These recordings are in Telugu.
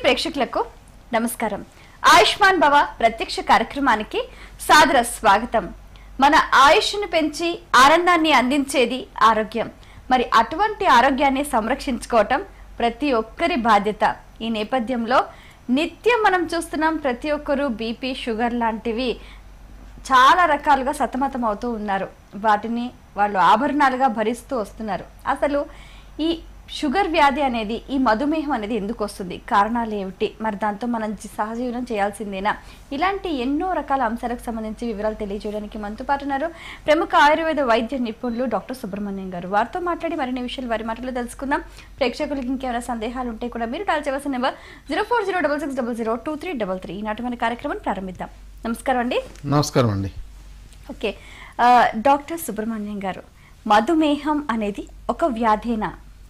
ప్రేక్షకులకు నమస్కారం ఆయుష్మాన్ భవ ప్రత్యక్ష కార్యక్రమానికి సాదర స్వాగతం మన ఆయుష్ను పెంచి ఆనందాన్ని అందించేది ఆరోగ్యం మరి అటువంటి ఆరోగ్యాన్ని సంరక్షించుకోవటం ప్రతి ఒక్కరి బాధ్యత ఈ నేపథ్యంలో నిత్యం మనం చూస్తున్నాం ప్రతి ఒక్కరూ బీపీ షుగర్ లాంటివి చాలా రకాలుగా సతమతం అవుతూ ఉన్నారు వాటిని వాళ్ళు ఆభరణాలుగా భరిస్తూ వస్తున్నారు అసలు ఈ షుగర్ వ్యాధి అనేది ఈ మధుమేహం అనేది ఎందుకు వస్తుంది కారణాలు ఏమిటి మరి దాంతో మనం జీ- సహజీవనం చేయాల్సిందేనా ఇలాంటి ఎన్నో రకాల అంశాలకు సంబంధించి వివరాలు తెలియజేయడానికి మనతో పాటు ఉన్నారు ప్రముఖ ఆయుర్వేద వైద్య నిపుణులు డాక్టర్ సుబ్రహ్మణ్యం గారు వారితో మాట్లాడి మరిన్ని విషయాలు వారి మాటలో తెలుసుకుందాం ప్రేక్షకులకి ఇంకేమైనా సందేహాలు ఉంటే కూడా మీరు కాల్ చేయవలసిన number zero four zero double six double zero two three double three ఈనాటి మన కార్యక్రమాన్ని ప్రారంభిద్దాం నమస్కారం అండి నమస్కారం అండి ఓకే ఆ, డాక్టర్ సుబ్రహ్మణ్యం గారు మధుమేహం అనేది ఒక వ్యాధేనా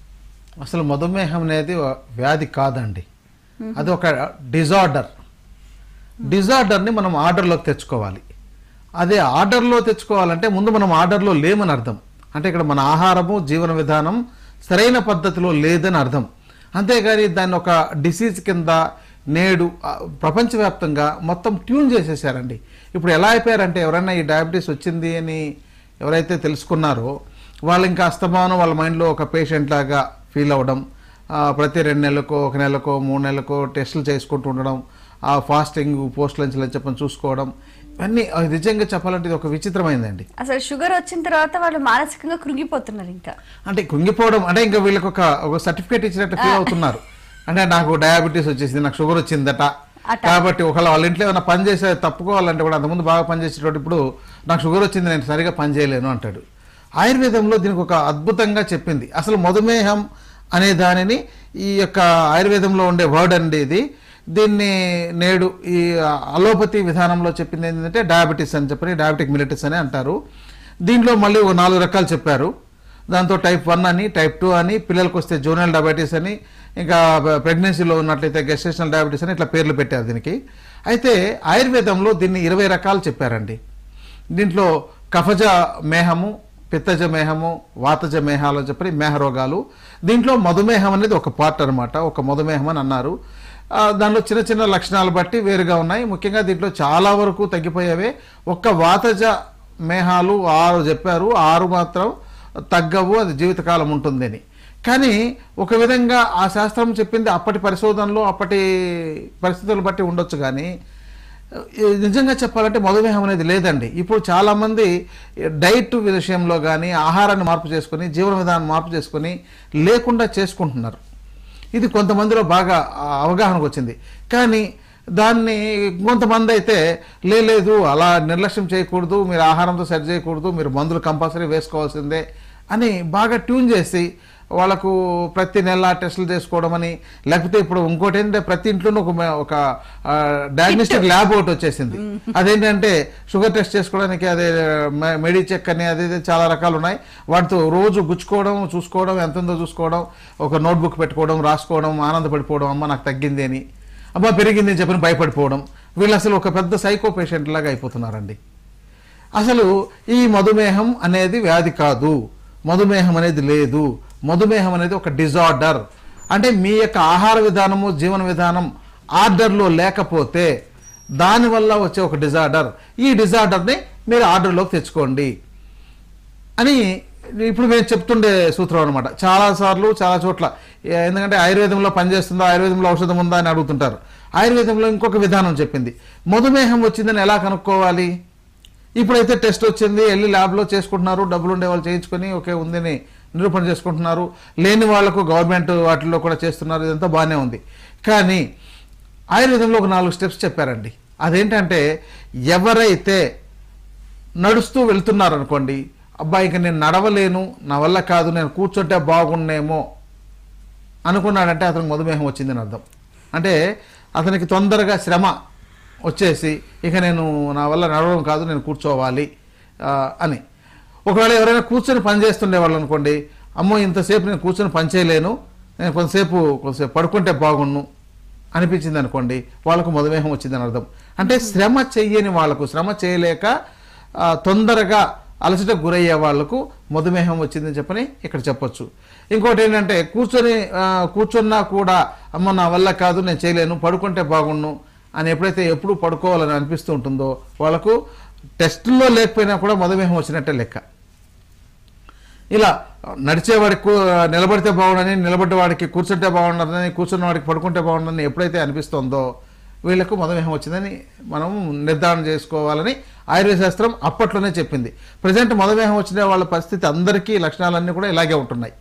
అసలు మధుమేహం అనేది ఒక వ్యాధి కాదండి అది ఒక డిజార్డర్ డిజార్డర్ని మనం ఆర్డర్లోకి తెచ్చుకోవాలి అదే ఆర్డర్లో తెచ్చుకోవాలంటే ముందు మనం ఆర్డర్లో లేమని అర్థం అంటే ఇక్కడ మన ఆహారము జీవన విధానం సరైన పద్ధతిలో లేదని అర్థం అంతేగాని దాన్ని ఒక డిసీజ్ కింద నేడు ఆ, ప్రపంచవ్యాప్తంగా మొత్తం ట్యూన్ చేసేసారండి ఇప్పుడు ఎలా అయిపోయారంటే ఎవరైనా ఈ డయాబెటీస్ వచ్చింది అని ఎవరైతే తెలుసుకున్నారో వాళ్ళు ఇంకా అస్తమానం వాళ్ళ మైండ్లో ఒక పేషెంట్ లాగా ఫీల్ అవ్వడం ఆ, ప్రతి రెండు నెలలకో ఒక నెలకో మూడు నెలలకో టెస్టులు చేసుకుంటూ ఉండడం ఆ ఫాస్టింగ్ పోస్ట్ లంచ్లు అని చెప్పని చూసుకోవడం ఇవన్నీ ఆ, నిజంగా చెప్పాలంటే ఇది ఒక విచిత్రమైందండి అసలు షుగర్ వచ్చిన తర్వాత వాళ్ళు మానసికంగా కృంగిపోతున్నారు ఇంకా అంటే కుంగిపోవడం అంటే ఇంకా వీళ్ళకి ఒక ఒక సర్టిఫికేట్ ఇచ్చినట్టు ఫీల్ అవుతున్నారు అంటే నాకు డయాబెటీస్ వచ్చేసింది నాకు షుగర్ వచ్చిందట అట. కాబట్టి ఒకవేళ వాళ్ళ ఇంట్లో ఏమైనా పని చేసే తప్పుకోవాలంటే కూడా అంతకుముందు బాగా పని చేసేటప్పుడు ఇప్పుడు నాకు షుగర్ వచ్చింది నేను సరిగా పని చేయలేను అంటాడు ఆయుర్వేదంలో దీనికి ఒక అద్భుతంగా చెప్పింది అసలు మధుమేహం అనే దానిని ఈ యొక్క ఆయుర్వేదంలో ఉండే వర్డ్ అండి ఇది దీన్ని నేడు ఈ అలోపతి విధానంలో చెప్పింది ఏంటంటే డయాబెటీస్ అని చెప్పని డయాబెటిక్ మిలిటిస్ అని అంటారు దీంట్లో మళ్ళీ ఒక నాలుగు రకాలు చెప్పారు దాంతో టైప్ వన్ అని టైప్ టూ అని పిల్లలకు వస్తే జూనియల్ డయాబెటీస్ అని ఇంకా ప్రెగ్నెన్సీలో ఉన్నట్లయితే గెస్టేషనల్ డయాబెటీస్ అని ఇట్లా పేర్లు పెట్టారు దీనికి అయితే ఆయుర్వేదంలో దీన్ని ఇరవై రకాలు చెప్పారండి దీంట్లో కఫజ మేహము పిత్తజ మేహము వాతజ మేహాలు అని చెప్పి మేహ రోగాలు దీంట్లో మధుమేహం అనేది ఒక పార్ట్ అనమాట ఒక మధుమేహం అని అన్నారు ఆ, దానిలో చిన్న చిన్న లక్షణాలు బట్టి వేరుగా ఉన్నాయి ముఖ్యంగా దీంట్లో చాలా వరకు తగ్గిపోయేవే ఒక్క వాతజ మేహాలు ఆరు చెప్పారు ఆరు మాత్రం తగ్గవు అది జీవితకాలం ఉంటుందని కానీ ఒక విధంగా ఆ శాస్త్రం చెప్పింది అప్పటి పరిశోధనలో అప్పటి పరిస్థితులు బట్టి ఉండొచ్చు కానీ ఈ నిజంగా చెప్పాలంటే మధుమేహం అనేది లేదండి ఇప్పుడు చాలామంది డైట్ విషయంలో కానీ ఆహారాన్ని మార్పు చేసుకొని జీవన విధానం మార్పు చేసుకొని లేకుండా చేసుకుంటున్నారు ఇది కొంతమందిలో బాగా ఆ, అవగాహనకు వచ్చింది కానీ దాన్ని కొంతమంది అయితే "లే, లేదు అలా నిర్లక్ష్యం చేయకూడదు మీరు ఆహారంతో సెట్ చేయకూడదు మీరు మందులు కంపల్సరీ వేసుకోవాల్సిందే అని బాగా ట్యూన్ చేసి వాళ్ళకు ప్రతి నెల టెస్టులు చేసుకోవడం అని లేకపోతే ఇప్పుడు ఇంకోటి ఏంటంటే ప్రతి ఇంట్లోనూ ఒక మే- ఒక డయాగ్నోస్టిక్ ల్యాబ్ ఒకటి వచ్చేసింది అదేంటంటే షుగర్ టెస్ట్ చేసుకోవడానికి అదే మె- మెడి చెక్ అని అది ఇది చాలా రకాలు ఉన్నాయి వాటితో రోజు గుచ్చుకోవడం చూసుకోవడం ఎంత ఉందో చూసుకోవడం ఒక నోట్బుక్ పెట్టుకోవడం రాసుకోవడం ఆనందపడిపోవడం అమ్మ నాకు తగ్గింది అని అమ్మ పెరిగింది అని చెప్పని భయపడిపోవడం వీళ్ళు అసలు ఒక పెద్ద సైకో పేషెంట్ లాగా అయిపోతున్నారండి అసలు ఈ మధుమేహం అనేది వ్యాధి కాదు మధుమేహం అనేది లేదు మధుమేహం అనేది ఒక డిజార్డర్ అంటే మీ యొక్క ఆహార విధానము జీవన విధానం ఆర్డర్లో లేకపోతే దానివల్ల వచ్చే ఒక డిజార్డర్ ఈ డిజార్డర్ని మీరు ఆర్డర్లోకి తెచ్చుకోండి అని ఇప్పుడు మేము చెప్తుండే సూత్రం అనమాట చాలా సార్లు చాలా చోట్ల ఏ- ఎందుకంటే ఆయుర్వేదంలో పనిచేస్తుందా ఆయుర్వేదంలో ఔషధం ఉందా అని అడుగుతుంటారు ఆయుర్వేదంలో ఇంకొక విధానం చెప్పింది మధుమేహం వచ్చిందని ఎలా కనుక్కోవాలి ఇప్పుడైతే టెస్ట్ వచ్చింది వెళ్ళి ల్యాబ్లో చేసుకుంటున్నారు డబ్బులు ఉండే వాళ్ళు చేయించుకొని ఓకే ఉందని నిరూపణ చేసుకుంటున్నారు లేని వాళ్ళకు గవర్నమెంట్ వాటిల్లో కూడా చేస్తున్నారు ఇదంతా బాగానే ఉంది కానీ ఆయుర్వేదంలో ఒక నాలుగు స్టెప్స్ చెప్పారండి అదేంటంటే ఎవరైతే నడుస్తూ వెళ్తున్నారు అనుకోండి అబ్బాయి ఇక నేను నడవలేను నా వల్ల కాదు నేను కూర్చుంటే బాగున్నేమో అనుకున్నాడంటే అతనికి మధుమేహం వచ్చిందని అర్థం అంటే అతనికి తొందరగా శ్రమ వచ్చేసి ఇక నేను నా వల్ల నడవడం కాదు నేను కూర్చోవాలి ఆ, అని ఒకవేళ ఎవరైనా కూర్చొని పని చేస్తుండే వాళ్ళు అనుకోండి అమ్మో ఇంతసేపు నేను కూర్చొని పని చేయలేను నేను కొంతసేపు కొంతసేపు పడుకుంటే బాగున్ను అనిపించింది అనుకోండి వాళ్ళకు మధుమేహం వచ్చిందని అర్థం అంటే శ్రమ చెయ్యని వాళ్ళకు శ్రమ చేయలేక ఆ, తొందరగా అలసటకు గురయ్యే వాళ్లకు మధుమేహం వచ్చిందని చెప్పని ఇక్కడ చెప్పొచ్చు ఇంకోటి ఏంటంటే కూర్చొని ఆ, కూర్చున్నా కూడా అమ్మ నా వల్ల కాదు నేను చేయలేను పడుకుంటే బాగుండు అని ఎప్పుడైతే ఎప్పుడు పడుకోవాలని అనిపిస్తూ ఉంటుందో వాళ్ళకు టెస్టుల్లో లేకపోయినా కూడా మధుమేహం వచ్చినట్టే లెక్క ఇలా నడిచేవాడికి కూ- నిలబడితే బాగుండని నిలబడ్డ వాడికి కూర్చుంటే బాగుండదని కూర్చున్న వాడికి పడుకుంటే బాగుండని ఎప్పుడైతే అనిపిస్తుందో వీళ్ళకు మధుమేహం వచ్చిందని మనం నిర్ధారణ చేసుకోవాలని ఆయుర్వేద శాస్త్రం అప్పట్లోనే చెప్పింది ప్రజెంట్ మధుమేహం వచ్చిన వాళ్ళ పరిస్థితి అందరికీ లక్షణాలన్నీ కూడా ఇలాగే ఉంటున్నాయి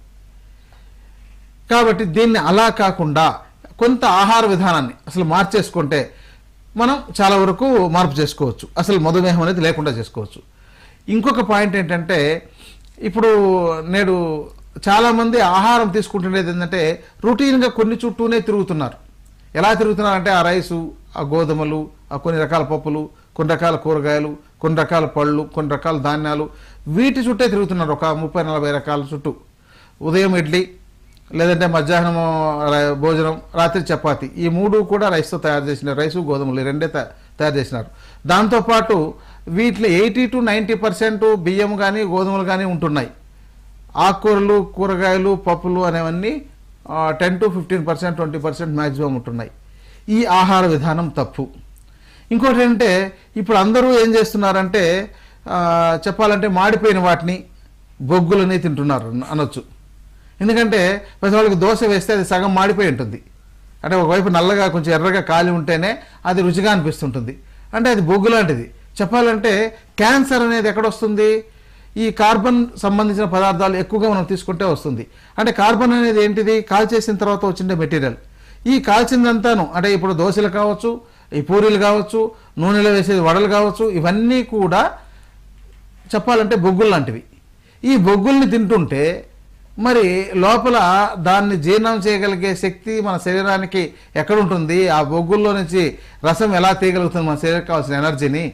కాబట్టి దీన్ని అలా కాకుండా కొంత ఆహార విధానాన్ని అసలు మార్చేసుకుంటే మనం చాలా వరకు మార్పు చేసుకోవచ్చు అసలు మధుమేహం అనేది లేకుండా చేసుకోవచ్చు ఇంకొక పాయింట్ ఏంటంటే ఇప్పుడు నేడు చాలామంది ఆహారం తీసుకుంటున్నది ఏంటంటే రొటీన్గా కొన్ని చుట్టూనే తిరుగుతున్నారు ఎలా తిరుగుతున్నారంటే ఆ రైసు ఆ గోధుమలు ఆ కొన్ని రకాల పప్పులు కొన్ని రకాల కూరగాయలు కొన్ని రకాల పళ్ళు కొన్ని రకాల ధాన్యాలు వీటి చుట్టే తిరుగుతున్నారు ఒక ముప్పై నలభై రకాల చుట్టూ ఉదయం ఇడ్లీ లేదంటే మధ్యాహ్నం ర- భోజనం రాత్రి చపాతి ఈ మూడు కూడా రైస్తో తయారు చేసిన రైసు గోధుమలు ఈ రెండే త- తయారు చేసినారు దాంతోపాటు వీటిలో ఎయిటీ టు నైంటీ పర్సెంట్ బియ్యం కానీ గోధుమలు కానీ ఉంటున్నాయి ఆకుకూరలు కూరగాయలు పప్పులు అనేవన్నీ ten to fifteen percent twenty percent maximum ఉంటున్నాయి ఈ ఆహార విధానం తప్పు ఇంకోటి ఏంటంటే ఇప్పుడు అందరూ ఏం చేస్తున్నారంటే ఆ, చెప్పాలంటే మాడిపోయిన వాటిని బొగ్గులని తింటున్నారు అన- అనొచ్చు ఎందుకంటే ప్రతి వాళ్ళకి దోశ వేస్తే అది సగం మాడిపోయి ఉంటుంది అంటే ఒకవైపు నల్లగా కొంచెం ఎర్రగా కాలి ఉంటేనే అది రుచిగా అనిపిస్తుంటుంది అంటే అది బొగ్గు లాంటిది చెప్పాలంటే క్యాన్సర్ అనేది ఎక్కడొస్తుంది ఈ కార్బన్ సంబంధించిన పదార్థాలు ఎక్కువగా మనం తీసుకుంటే వస్తుంది అంటే కార్బన్ అనేది ఏంటిది కాల్చేసిన తర్వాత వచ్చిండే మెటీరియల్ ఈ కాల్చిందంతాను అంటే ఇప్పుడు దోశలు కావచ్చు ఈ పూరీలు కావచ్చు నూనెలో వేసేది వడలు కావచ్చు ఇవన్నీ కూడా చెప్పాలంటే బొగ్గులు లాంటివి ఈ బొగ్గుల్ని తింటుంటే మరి లోపల దాన్ని జీర్ణం చేయగలిగే శక్తి మన శరీరానికి ఎక్కడ ఉంటుంది ఆ బొగ్గుల్లో నుంచి రసం ఎలా తీయగలుగుతుంది మన శరీరానికి కావాల్సిన ఎనర్జీని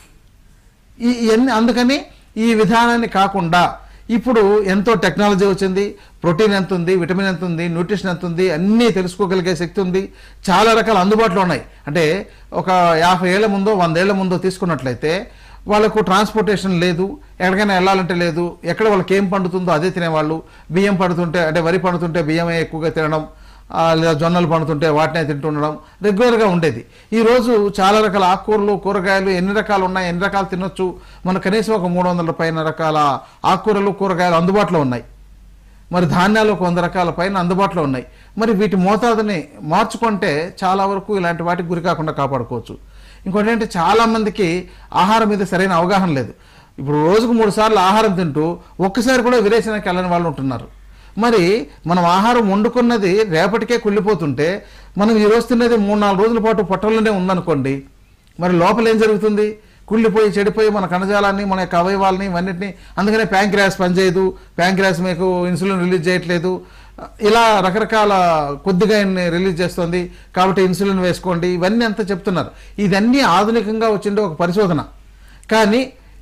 ఈ ఇవన్నీ అందుకని ఈ విధానాన్ని కాకుండా ఇప్పుడు ఎంతో టెక్నాలజీ వచ్చింది ప్రోటీన్ ఎంత ఉంది విటమిన్ ఎంత ఉంది న్యూట్రిషన్ ఎంత ఉంది అన్నీ తెలుసుకోగలిగే శక్తి ఉంది చాలా రకాల అందుబాటులో ఉన్నాయి అంటే ఒక యాభై ఏళ్ల ముందో వందేళ్ల ముందో తీసుకున్నట్లయితే వాళ్ళకు ట్రాన్స్పోర్టేషన్ లేదు ఎక్కడికైనా వెళ్ళాలంటే లేదు ఎక్కడ వాళ్ళకి ఏం పండుతుందో అదే తినేవాళ్ళు బియ్యం పడుతుంటే అంటే వరి పండుతుంటే బియ్యమే ఎక్కువగా తినడం ఆ, లేదా జొన్నలు పండుతుంటే వాటినే తింటుండడం రెగ్యులర్గా ఉండేది ఈ రోజు చాలా రకాల ఆకుకూరలు కూరగాయలు ఎన్ని రకాలు ఉన్నాయి ఎన్ని రకాలు తినొచ్చు మన కనీసం ఒక మూడు వందల పైన రకాల ఆకుకూరలు కూరగాయలు అందుబాటులో ఉన్నాయి మరి ధాన్యాలు ఒక వంద రకాల పైన అందుబాటులో ఉన్నాయి మరి వీటి మోతాదుని మార్చుకుంటే చాలా వరకు ఇలాంటి వాటికి గురి కాకుండా కాపాడుకోవచ్చు ఇంకోటి ఏంటంటే చాలా మందికి ఆహారం మీద సరైన అవగాహన లేదు ఇప్పుడు రోజుకు మూడు సార్లు ఆహారం తింటూ ఒక్కసారి కూడా విరేచనకి వెళ్ళని వాళ్ళు ఉంటున్నారు మరి మనం ఆహారం వండుకున్నది రేపటికే కుళ్ళిపోతుంటే మనం ఈ రోజు తిన్నది మూడు నాలుగు రోజుల పాటు పొట్టలోనే ఉందనుకోండి మరి లోపల ఏం జరుగుతుంది కుళ్ళిపోయి చెడిపోయి మన కణజాలాన్ని మన యొక్క అవయవాలని ఇవన్నిటిని అందుకనే ప్యాంక్రియాస్ పనిచేయదు ప్యాంక్రియాస్ మీకు ఇన్సులిన్ రిలీజ్ చేయట్లేదు ఇలా రకరకాల కొద్దిగా ఇన్ని రిలీజ్ చేస్తుంది కాబట్టి ఇన్సులిన్ వేసుకోండి ఇవన్నీ అంతా చెప్తున్నారు ఇదన్నీ ఆధునికంగా వచ్చిండే ఒక పరిశోధన కానీ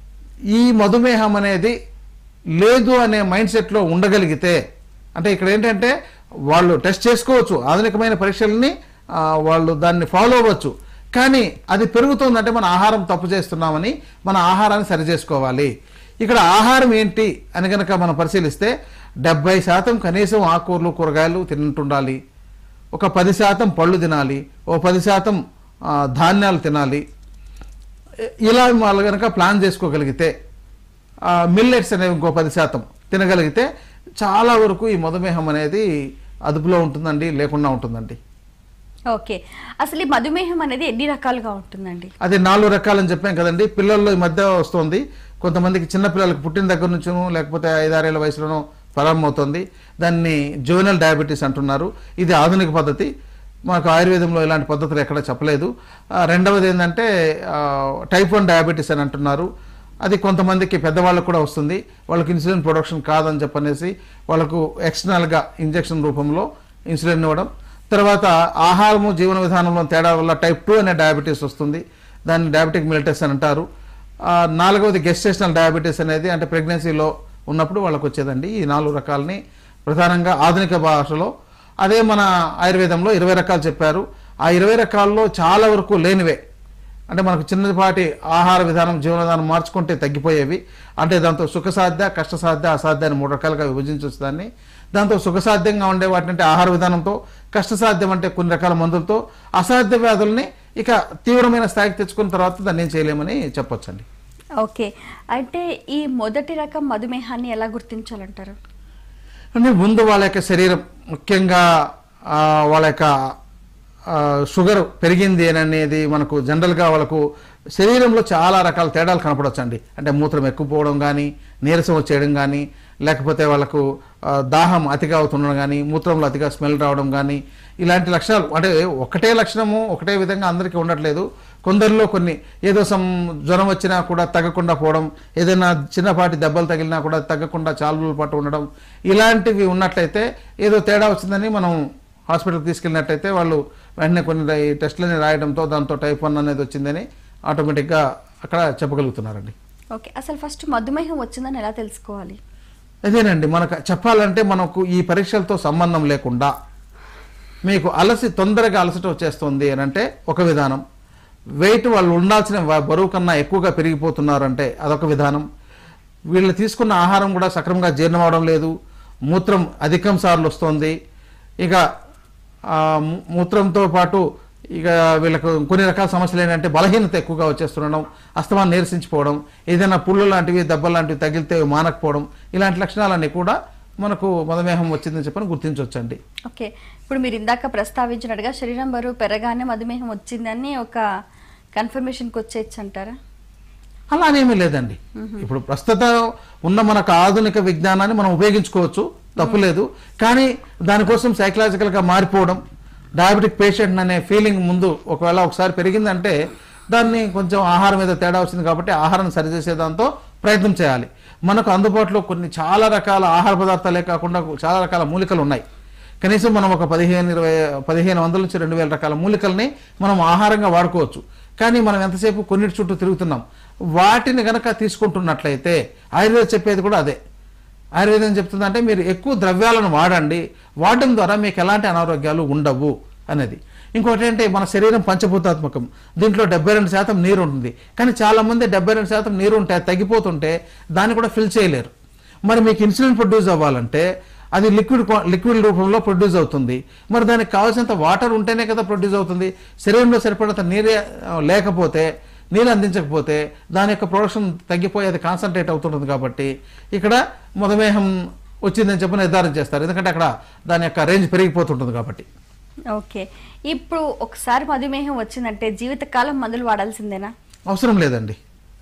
ఈ మధుమేహం అనేది లేదు అనే మైండ్ సెట్లో ఉండగలిగితే అంటే ఇక్కడ ఏంటంటే వాళ్ళు టెస్ట్ చేసుకోవచ్చు ఆధునికమైన పరీక్షల్ని ఆ, వాళ్ళు దాన్ని ఫాలో అవ్వచ్చు కానీ అది పెరుగుతుందంటే మన ఆహారం తప్పు చేస్తున్నామని మన ఆహారాన్ని సరి చేసుకోవాలి ఇక్కడ ఆహారం ఏంటి అని కనుక మనం పరిశీలిస్తే డెబ్బై శాతం కనీసం ఆకుకూరలు కూరగాయలు తింటుండాలి ఒక పది శాతం పళ్ళు తినాలి ఓ పది శాతం ఆ, ధాన్యాలు తినాలి ఇ- ఇలా వాళ్ళు కనుక ప్లాన్ చేసుకోగలిగితే మిల్లెట్స్ అనేవి ఇంకో పది శాతం తినగలిగితే చాలా వరకు ఈ మధుమేహం అనేది అదుపులో ఉంటుందండి లేకుండా ఉంటుందండి ఓకే అసలు ఈ మధుమేహం అనేది ఎన్ని రకాలుగా ఉంటుందండి అది నాలుగు రకాలని చెప్పాం కదండి పిల్లల్లో ఈ మధ్య వస్తుంది కొంతమందికి చిన్న పిల్లలకు పుట్టిన దగ్గర నుంచినో లేకపోతే ఐదారేళ్ల వయసులోనో ప్రారంభమవుతుంది దాన్ని జోనల్ డయాబెటీస్ అంటున్నారు ఇది ఆధునిక పద్ధతి మాకు ఆయుర్వేదంలో ఇలాంటి పద్ధతులు ఎక్కడ చెప్పలేదు ఆ, రెండవది ఏంటంటే టైప్ వన్ డయాబెటీస్ అని అంటున్నారు అది కొంతమందికి పెద్దవాళ్ళకు కూడా వస్తుంది వాళ్ళకి ఇన్సులిన్ ప్రొడక్షన్ కాదని చెప్పనేసి వాళ్ళకు ఎక్స్టర్నల్గా ఇంజెక్షన్ రూపంలో ఇన్సులిన్ ఇవ్వడం తర్వాత ఆహారము జీవన విధానంలో తేడా వల్ల టైప్ టూ అనే డయాబెటీస్ వస్తుంది దాన్ని డయాబెటిక్ మిలిటస్ అని అంటారు ఆ, నాలుగవది గెస్టేషనల్ డయాబెటీస్ అనేది అంటే ప్రెగ్నెన్సీలో ఉన్నప్పుడు వాళ్ళకు వచ్చేదండి ఈ నాలుగు రకాలని ప్రధానంగా ఆధునిక భాషలో అదే మన ఆయుర్వేదంలో ఇరవై రకాలు చెప్పారు ఆ ఇరవై రకాల్లో చాలా వరకు లేనివే అంటే మనకు చిన్నపాటి ఆహార విధానం జీవన విధానం మార్చుకుంటే తగ్గిపోయేవి అంటే దాంతో సుఖసాధ్య కష్టసాధ్య అసాధ్య అని మూడు రకాలుగా విభజించవచ్చు దాన్ని దాంతో సుఖసాధ్యంగా ఉండే వాటిని ఆహార విధానంతో కష్టసాధ్యం అంటే కొన్ని రకాల మందులతో అసాధ్య వ్యాధుల్ని ఇక తీవ్రమైన స్థాయికి తెచ్చుకున్న తర్వాత దాన్ని ఏం చేయలేమని చెప్పొచ్చండి ఓకే అంటే ఈ మొదటి రకం మధుమేహాన్ని ఎలా గుర్తించాలంటారు అంటే ముందు వాళ్ళ యొక్క శరీరం ముఖ్యంగా ఆ, వాళ్ళ యొక్క ఆ, షుగర్ పెరిగింది అని అనేది మనకు జనరల్గా వాళ్ళకు శరీరంలో చాలా రకాల తేడాలు కనపడవచ్చు అండి అంటే మూత్రం ఎక్కువ పోవడం కానీ నీరసం వచ్చేయడం కానీ లేకపోతే వాళ్ళకు ఆ, దాహం అతిగా అవుతుండడం కానీ మూత్రంలో అతిగా స్మెల్ రావడం కానీ ఇలాంటి లక్షణాలు అంటే ఒకటే లక్షణము ఒకటే విధంగా అందరికీ ఉండట్లేదు కొందరిలో కొన్ని ఏదో సమ్ జ్వరం వచ్చినా కూడా తగ్గకుండా పోవడం ఏదైనా చిన్నపాటి దెబ్బలు తగిలినా కూడా తగ్గకుండా చాలా రోజుల పాటు ఉండడం ఇలాంటివి ఉన్నట్లయితే ఏదో తేడా వచ్చిందని మనం హాస్పిటల్కి తీసుకెళ్ళినట్టయితే వాళ్ళు వెంటనే కొన్ని రా- టెస్టులని రాయడంతో దాంతో టైప్ వన్ అనేది వచ్చిందని ఆటోమేటిక్గా అక్కడ చెప్పగలుగుతున్నారండి ఓకే అసలు ఫస్ట్ మధుమేహం వచ్చిందని ఎలా తెలుసుకోవాలి అదేనండి మనకు చెప్పాలంటే మనకు ఈ పరీక్షలతో సంబంధం లేకుండా మీకు అలసి తొందరగా అలసట వచ్చేస్తుంది అని అంటే ఒక విధానం వెయిట్ వాళ్ళు ఉండాల్సిన వ- బరువు కన్నా ఎక్కువగా పెరిగిపోతున్నారంటే అదొక విధానం వీళ్ళు తీసుకున్న ఆహారం కూడా సక్రమంగా జీర్ణం అవడం లేదు మూత్రం అధికం సార్లు వస్తుంది ఇక ఆ, మూ- మూత్రంతో పాటు ఇక వీళ్ళకు కొన్ని రకాల సమస్యలు ఏంటంటే బలహీనత ఎక్కువగా వచ్చేస్తుండడం అస్తమాన్ని నీరసించిపోవడం ఏదైనా పుళ్ళు లాంటివి దెబ్బలు లాంటివి తగిలితే మానకపోవడం ఇలాంటి లక్షణాలన్నీ కూడా మనకు మధుమేహం వచ్చిందని చెప్పని గుర్తించవచ్చండి ఓకే ఇప్పుడు మీరు ఇందాక ప్రస్తావించినట్టుగా శరీరం బరువు పెరగానే మధుమేహం వచ్చిందని ఒక కన్ఫర్మేషన్కి వచ్చేయచ్చు అంటారా అలానేమీ లేదండి ఇప్పుడు ప్రస్తుతం ఉన్న మనకు ఆధునిక విజ్ఞానాన్ని మనం ఉపయోగించుకోవచ్చు తప్పులేదు కానీ దానికోసం సైకలాజికల్గా మారిపోవడం డయాబెటిక్ పేషెంట్ అనే ఫీలింగ్ ముందు ఒకవేళ ఒకసారి పెరిగిందంటే దాన్ని కొంచెం ఆహారం మీద తేడా వచ్చింది కాబట్టి ఆహారాన్ని సరిచేసే దాంతో ప్రయత్నం చేయాలి మనకు అందుబాటులో కొన్ని చాలా రకాల ఆహార పదార్థాలే కాకుండా చాలా రకాల మూలికలు ఉన్నాయి కనీసం మనం ఒక పదిహేను ఇరవై పదిహేను వందల నుంచి రెండు వేల రకాల మూలికల్ని మనం ఆహారంగా వాడుకోవచ్చు కానీ మనం ఎంతసేపు కొన్నిటి చుట్టూ తిరుగుతున్నాం వాటిని గనక తీసుకుంటున్నట్లయితే ఆయుర్వేదం చెప్పేది కూడా అదే ఆయుర్వేదం చెప్తుందంటే మీరు ఎక్కువ ద్రవ్యాలను వాడండి వాడడం ద్వారా మీకు ఎలాంటి అనారోగ్యాలు ఉండవు అనేది ఇంకోటి ఏంటి మన శరీరం పంచభూతాత్మకం దీంట్లో డెబ్బై రెండు శాతం నీరు ఉంటుంది కానీ చాలా మంది డెబ్బై రెండు శాతం నీరు ఉంటే అది తగ్గిపోతుంటే దాన్ని కూడా ఫిల్ చేయలేరు మరి మీకు ఇన్సులిన్ ప్రొడ్యూస్ అవ్వాలంటే అది లిక్విడ్ క్వా- లిక్విడ్ రూపంలో ప్రొడ్యూస్ అవుతుంది మరి దానికి కావాల్సినంత వాటర్ ఉంటేనే కదా ప్రొడ్యూస్ అవుతుంది శరీరంలో సరిపడంత నీరే ఆ, లేకపోతే నీళ్ళు అందించకపోతే దాని యొక్క ప్రొడక్షన్ తగ్గిపోయి అది కాన్సన్ట్రేట్ అవుతుంటుంది కాబట్టి ఇక్కడ మధుమేహం వచ్చిందని చెప్పి నిర్ధారణ చేస్తారు ఎందుకంటే అక్కడ దాని యొక్క రేంజ్ పెరిగిపోతుంటుంది కాబట్టి ఓకే ఇప్పుడు ఒకసారి మధుమేహం వచ్చిందంటే జీవితకాలం మందులు వాడాల్సిందేనా అవసరం లేదండి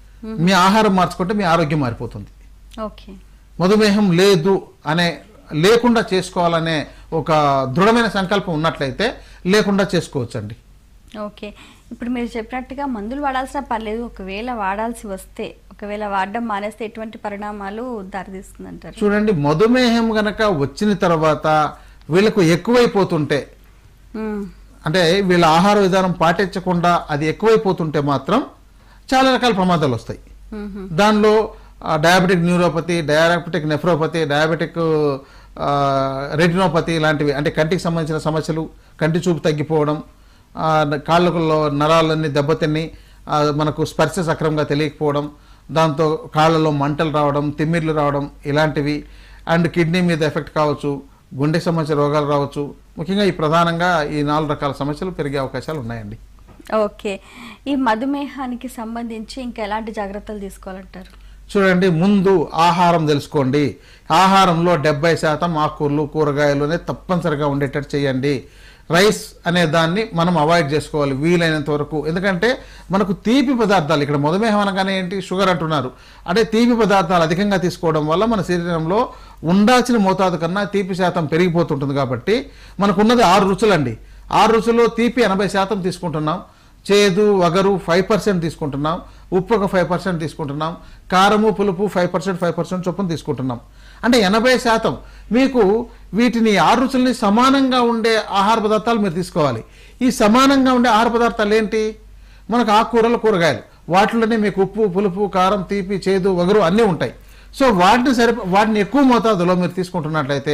మీ ఆహారం మార్చుకుంటే మీ ఆరోగ్యం మారిపోతుంది ఓకే మధుమేహం లేదు అనే లేకుండా చేసుకోవాలనే ఒక దృఢమైన సంకల్పం ఉన్నట్లయితే లేకుండా చేసుకోవచ్చండి ఓకే ఇప్పుడు మీరు చెప్పినట్టుగా మందులు వాడాల్సిన పని లేదు ఒకవేళ వాడాల్సి వస్తే ఒకవేళ వాడడం మానేస్తే ఎటువంటి పరిణామాలు దారితీస్తుందంటారు చూడండి మధుమేహం గనక వచ్చిన తర్వాత వీళ్ళకు ఎక్కువైపోతుంటే మ్మ్. అంటే వీళ్ళ ఆహార విధానం పాటించకుండా అది ఎక్కువైపోతుంటే మాత్రం చాలా రకాల ప్రమాదాలు వస్తాయి మ్మ్. దానిలో ఆ, diabetic neuropathy diabetic nephropathy diabetic ఆ, రెటినోపతి లాంటివి అంటే కంటికి సంబంధించిన సమస్యలు కంటి చూపు తగ్గిపోవడం ఆ, కాళ్ళకుల్లో నరాలన్నీ దెబ్బతిని ఆ, మనకు స్పర్శ సక్రమంగా తెలియకపోవడం దాంతో కాళ్ళలో మంటలు రావడం తిమ్మిర్లు రావడం ఇలాంటివి అండ్ కిడ్నీ మీద ఎఫెక్ట్ కావచ్చు గుండెకి సంబంధించిన రోగాలు రావచ్చు ముఖ్యంగా ఈ ప్రధానంగా ఈ నాలుగు రకాల సమస్యలు పెరిగే అవకాశాలు ఉన్నాయండి ఓకే ఈ మధుమేహానికి సంబంధించి ఇంకా ఎలాంటి జాగ్రత్తలు తీసుకోవాలంటారు చూడండి ముందు ఆహారం తెలుసుకోండి ఆహారంలో డెబ్బై శాతం ఆకుకూరలు కూరగాయలునే తప్పనిసరిగా ఉండేటట్టు చేయండి రైస్ అనే దాన్ని మనం అవాయిడ్ చేసుకోవాలి వీలైనంత వరకు ఎందుకంటే మనకు తీపి పదార్థాలు ఇక్కడ మధుమేహం అనగానే ఏంటి షుగర్ అంటున్నారు అంటే తీపి పదార్థాలు అధికంగా తీసుకోవడం వల్ల మన శరీరంలో ఉండాల్సిన మోతాదు కన్నా తీపి శాతం పెరిగిపోతుంటుంది కాబట్టి మనకున్నది ఆరు రుచులండి ఆరు రుచుల్లో తీపి ఎనభై శాతం తీసుకుంటున్నాం చేదు వగరు ఫైవ్ పర్సెంట్ తీసుకుంటున్నాం ఉప్పు ఒక ఫైవ్ పర్సెంట్ తీసుకుంటున్నాం కారము పులుపు ఫైవ్ పర్సెంట్ ఫైవ్ పర్సెంట్ చొప్పున తీసుకుంటున్నాం అంటే ఎనభై శాతం మీకు వీటిని ఆరు రుచుల్ని సమానంగా ఉండే ఆహార పదార్థాలు మీరు తీసుకోవాలి ఈ సమానంగా ఉండే ఆహార పదార్థాలు ఏంటి మనకు ఆకుకూరలు కూరగాయలు వాటిలోనే మీకు ఉప్పు పులుపు కారం తీపి చేదు వగరు అన్నీ ఉంటాయి సో వాటిని సరిప వాటిని ఎక్కువ మోతాదులో మీరు తీసుకుంటున్నట్లయితే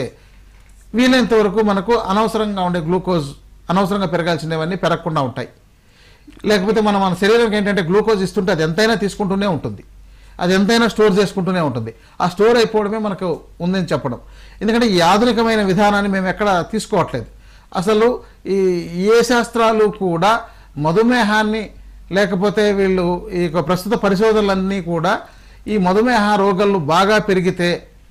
వీలైనంత వరకు మనకు అనవసరంగా ఉండే గ్లూకోజ్ అనవసరంగా పెరగాల్సినవన్నీ పెరగకుండా ఉంటాయి లేకపోతే మనం మన శరీరానికి ఏంటంటే గ్లూకోజ్ ఇస్తుంటే అది ఎంతైనా తీసుకుంటూనే ఉంటుంది అది ఎంతైనా స్టోర్ చేసుకుంటూనే ఉంటుంది ఆ స్టోర్ అయిపోవడమే మనకు ఉందని చెప్పడం ఎందుకంటే ఈ ఆధునికమైన విధానాన్ని మేము ఎక్కడ తీసుకోవట్లేదు అసలు ఈ ఏ శాస్త్రాలు కూడా మధుమేహాన్ని లేకపోతే వీళ్ళు ఈ యొక్క ప్రస్తుత పరిశోధనలన్నీ కూడా ఈ మధుమేహ రోగాలు బాగా పెరిగితే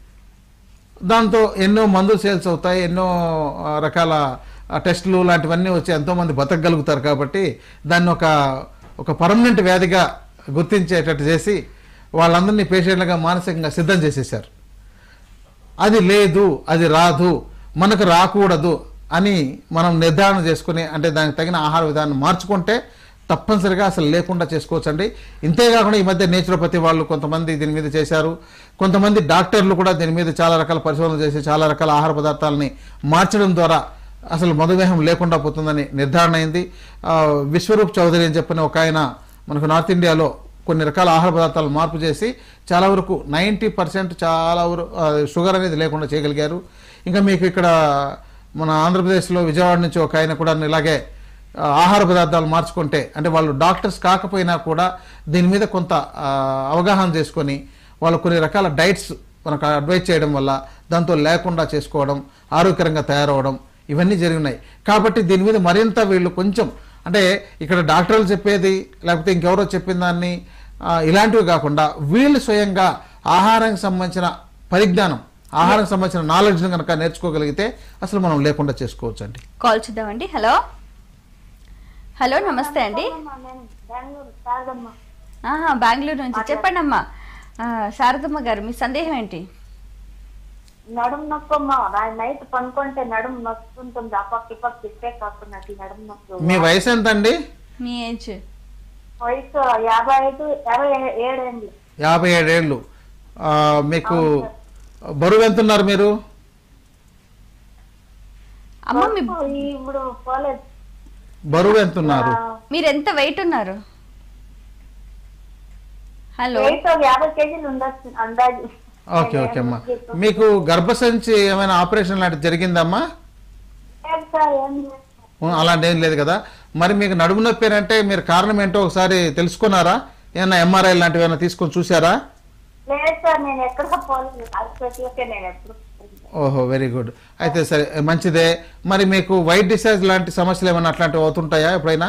దాంతో ఎన్నో మందులు సేల్స్ అవుతాయి ఎన్నో ఆ, రకాల ఆ, టెస్టులు లాంటివన్నీ వచ్చి ఎంతోమంది బతకగలుగుతారు కాబట్టి దాన్ని ఒక ఒక పర్మనెంట్ వ్యాధిగా గుర్తించేటట్టు చేసి వాళ్ళందరినీ పేషెంట్లుగా మానసికంగా సిద్ధం చేసేసారు అది లేదు అది రాదు మనకు రాకూడదు అని మనం నిర్ధారణ చేసుకుని అంటే దానికి తగిన ఆహార విధానం మార్చుకుంటే తప్పనిసరిగా అసలు లేకుండా చేసుకోవచ్చండి ఇంతేకాకుండా ఈ మధ్య నేచురోపతి వాళ్ళు కొంతమంది దీని మీద చేశారు కొంతమంది డాక్టర్లు కూడా దీని మీద చాలా రకాల పరిశోధనలు చేసి చాలా రకాల ఆహార పదార్థాలని మార్చడం ద్వారా అసలు మధుమేహం లేకుండా పోతుందని నిర్ధారణ అయింది ఆ, విశ్వరూప్ చౌదరి అని చెప్పిన ఒక ఆయన మనకు నార్త్ ఇండియాలో కొన్ని రకాల ఆహార పదార్థాలు మార్పు చేసి చాలా వరకు నైంటీ పర్సెంట్ చాలా వరకు ఆ, షుగర్ అనేది లేకుండా చేయగలిగారు ఇంకా మీకు ఇక్కడ మన ఆంధ్రప్రదేశ్లో విజయవాడ నుంచి ఒక ఆయన కూడా ఇలాగే ఆ, ఆహార పదార్థాలు మార్చుకుంటే అంటే వాళ్ళు డాక్టర్స్ కాకపోయినా కూడా దీని మీద కొంత ఆ, అవగాహన చేసుకొని వాళ్ళు కొన్ని రకాల డైట్స్ మనకు అడ్వైజ్ చేయడం వల్ల దాంతో లేకుండా చేసుకోవడం ఆరోగ్యకరంగా తయారవడం ఇవన్నీ జరిగినాయి కాబట్టి దీని మీద మరింత వీళ్ళు కొంచెం అంటే ఇక్కడ డాక్టర్లు చెప్పేది లేకపోతే ఇంకెవరో చెప్పిన దాన్ని ఆ, ఇలాంటివి కాకుండా వీళ్ళు స్వయంగా ఆహారానికి సంబంధించిన పరిజ్ఞానం ఆహారానికి సంబంధించిన నాలెడ్జ్ని కనుక నేర్చుకోగలిగితే అసలు మనం లేకుండా చేసుకోవచ్చు అండి కాల్ చూద్దామండి హలో హలో నమస్తే అండి అమ్మా, నేను బెంగళూరు శారదమ్మ ఆహా బెంగళూరు నుంచి చెప్పండి అమ్మా ఆ, శారదమ్మ గారు మీ సందేహం ఏంటి నడుము నొప్పి అమ్మా రా- నైట్ పనుకుంటే నడుము నొస్తుంటుంది ఆ పక్క ఈ పక్క తిప్పే కాకుండా ఈ నడుము నొప్పి మీ వయసు ఎంత అండి మీ ఏజ్ వయసు యాభై ఐదు యాభై ఏ- ఏడేండ్లు యాభై ఏడేళ్ళు ఆ, మీకు బరువు ఎంత ఉన్నారు మీరు అమ్మ మీ వరకు ఈ ఇప్పుడు పోలేదు బరువు ఎంత ఉన్నారు మీరు ఎంత వెయిట్ ఉన్నారు హలో వెయిట్ ఒక యాభై కేజీలు ఉండొచ్చు అందాజు ఓకే ఓకే అమ్మా మీకు గర్భసంచి ఏమైనా ఆపరేషన్ లాంటిది జరిగిందమ్మా లేదు సార్ ఏం లేదు ఉ, అలాంటి ఏం లేదు కదా మరి మీకు నడుము నొప్పి అంటే మీరు కారణం ఏంటో ఒకసారి తెలుసుకున్నారా ఏమైనా ఎంఆర్ఐ లాంటివి ఏమైనా తీసుకొని చూసారా లేదు సార్ నేను ఎక్కడ పోలేదు హాస్పిటల్కే నేను ఎప్పుడు ఓహో వెరీ గుడ్ అయితే సరే మంచిదే మరి మీకు వైట్ డిశ్చార్జ్ లాంటి సమస్యలు ఏమైనా అట్లాంటివి అవుతుంటాయా ఎప్పుడైనా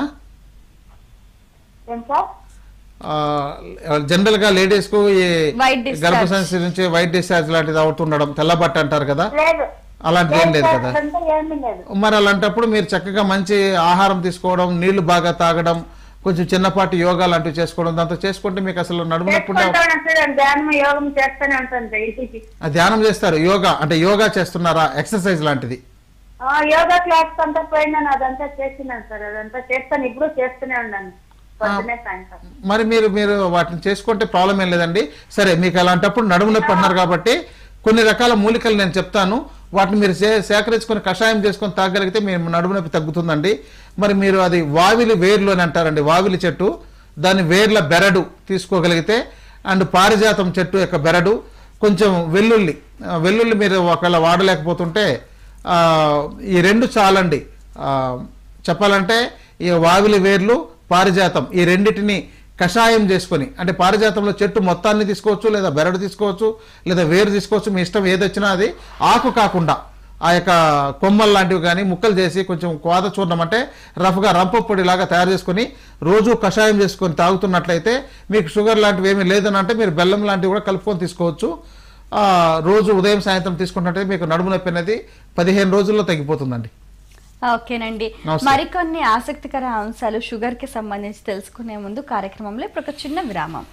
ఏం సార్ జనరల్ గా లేడీస్ కు ఈ White discharge. గర్భసంచి నుంచి వైట్ డిశ్చార్జ్ లాంటిది అవుతుండడం తెల్లబట్ట అంటారు కదా లేదు అలాంటిది ఏం లేదు సార్, కదా అదంతా ఏమీ లేదు మరి అలాంటప్పుడు మీరు చక్కగా మంచి ఆహారం తీసుకోవడం నీళ్లు బాగా తాగడం కొంచెం చిన్నపాటి యోగా లాంటివి చేసుకోవడం దాంతో చేసుకుంటే మీకు అసలు నడుము నొప్పి ఉండే- చేసుకుంటాను సార్ ధ్యానం యోగం చేస్తూనే ఉంటాను డైలీ ఆ ధ్యానం చేస్తారు యోగా అంటే యోగా చేస్తున్నారా ఎక్సర్సైజ్ లాంటిది ఆ, యోగా క్లాస్ అంతా పోయినాను అదంతా చేసినాను సార్ అదంతా చేస్తాను ఇప్పుడు చేస్తూనే ఉన్నాను పొద్దునే సాయంత్రం మరి మీరు మీరు వాటిని చేసుకుంటే ప్రాబ్లం ఏం లేదండి సరే మీకు అలాంటప్పుడు నడుము నొప్పి అన్నారు కాబట్టి కొన్ని రకాల మూలికలు నేను చెప్తాను వాటిని మీరు సే సేకరించుకొని కషాయం చేసుకొని తాగలిగితే మీ నడుము నొప్పి తగ్గుతుందండి మరి మీరు అది వావిలి వేర్లు అని అంటారండి వావిలి చెట్టు దాని వేర్ల బెరడు తీసుకోగలిగితే అండ్ పారిజాతం చెట్టు యొక్క బెరడు కొంచెం వెల్లుల్లి ఆ, వెల్లుల్లి మీరు ఒకవేళ వాడలేకపోతుంటే ఆ, ఈ రెండు చాలండి ఆ, చెప్పాలంటే ఈ వావిలి వేర్లు పారిజాతం ఈ రెండిటిని కషాయం చేసుకొని అంటే పారిజాతంలో చెట్టు మొత్తాన్ని తీసుకోవచ్చు లేదా బెరడు తీసుకోవచ్చు లేదా వేరు తీసుకోవచ్చు మీ ఇష్టం ఏది వచ్చినా అది ఆకు కాకుండా ఆ యొక్క కొమ్మలు లాంటివి కానీ ముక్కలు చేసి కొంచెం కోద చూర్ణం అంటే రఫ్గా రంప పొడిలాగా తయారు చేసుకొని రోజు కషాయం చేసుకొని తాగుతున్నట్లయితే మీకు షుగర్ లాంటివి ఏమీ లేదని అంటే మీరు బెల్లం లాంటివి కూడా కలుపుకొని తీసుకోవచ్చు ఆ, రోజు ఉదయం సాయంత్రం తీసుకున్నట్టయితే మీకు నడుము నొప్పి అనేది పదిహేను రోజుల్లో తగ్గిపోతుందండి ఓకేనండి నమస్తే. మరికొన్ని ఆసక్తికర అంశాలు షుగర్ కి సంబంధించి తెలుసుకునే ముందు కార్యక్రమంలో ఇప్పుడు ఒక చిన్న విరామం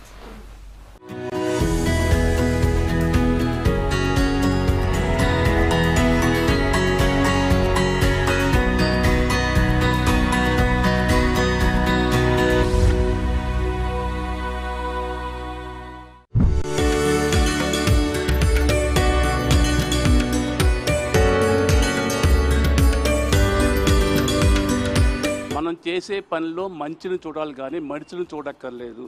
మనం చేసే పనిలో మంచిని చూడాలి కానీ మడిచిని చూడక్కర్లేదు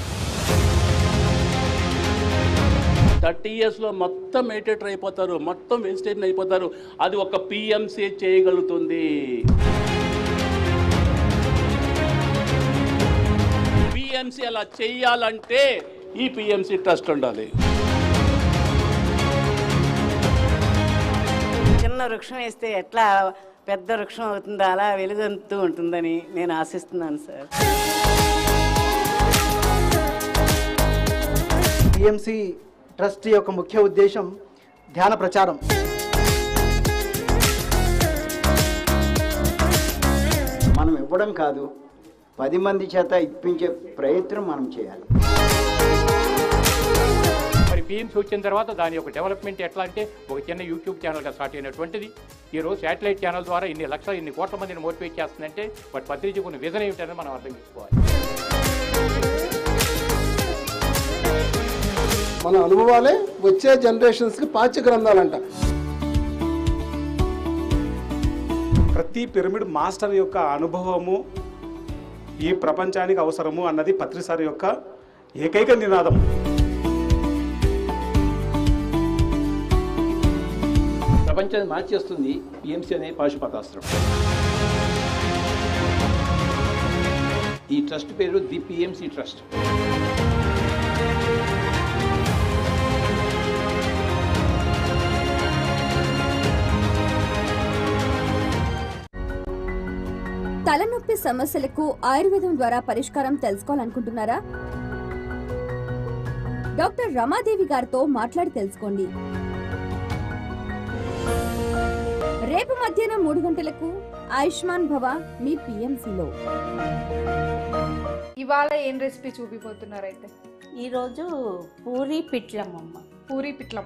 థర్టీ ఇయర్స్లో మొత్తం మెడిటేటర్ అయిపోతారు మొత్తం వెజిటేరియన్ అయిపోతారు అది ఒక పిఎంసీ చేయగలుగుతుంది పిఎంసి అలా చెయ్యాలంటే ఈ పిఎంసి ట్రస్ట్ ఉండాలి చిన్న వృక్షం వేస్తే ఎట్లా పెద్ద వృక్షం అవుతుందో అలా వెలుగొందుతూ ఉంటుందని నేను ఆశిస్తున్నాను సార్ టిఎంసి ట్రస్ట్ యొక్క ముఖ్య ఉద్దేశం ధ్యాన ప్రచారం మనం ఇవ్వడం కాదు పది మంది చేత ఇప్పించే ప్రయత్నం మనం చేయాలి మరి పిఎంసీ వచ్చిన తర్వాత దాని యొక్క డెవలప్మెంట్ ఎట్లా అంటే ఒక చిన్న యూట్యూబ్ ఛానల్గా స్టార్ట్ అయినటువంటిది ఈరోజు శాటిలైట్ ఛానల్ ద్వారా ఇన్ని లక్షల ఇన్ని కోట్ల మందిని మోటివేట్ చేస్తుందంటే బట్ పత్రిక కొన్ని విజన్ ఏమిటని మనం అర్థం చేసుకోవాలి మన అనుభవాలే వచ్చే జనరేషన్స్కి పాఠ్య గ్రంథాలంట ప్రతి పిరమిడ్ మాస్టర్ యొక్క అనుభవము ఈ ప్రపంచానికి అవసరము అన్నది పత్రిసారి యొక్క ఏకైక నినాదం ప్రపంచాన్ని మార్చేస్తుంది పిఎంసీ అనే పాశుపతాస్త్రం ఈ ట్రస్ట్ పేరు ది పిఎంసి ట్రస్ట్ తలనొప్పి సమస్యలకు ఆయుర్వేదం ద్వారా పరిష్కారం తెలుసుకోవాలనుకుంటున్నారా డాక్టర్ రమాదేవి గారితో మాట్లాడి తెలుసుకోండి రేపు మధ్యాహ్నం మూడు గంటలకు ఆయుష్మాన్ భవ మీ పిఎంసిలో ఇవాళ ఏం రెసిపీ చూపిపోతున్నారు అయితే ఈరోజు పూరి పిట్లం అమ్మ పూరి పిట్లం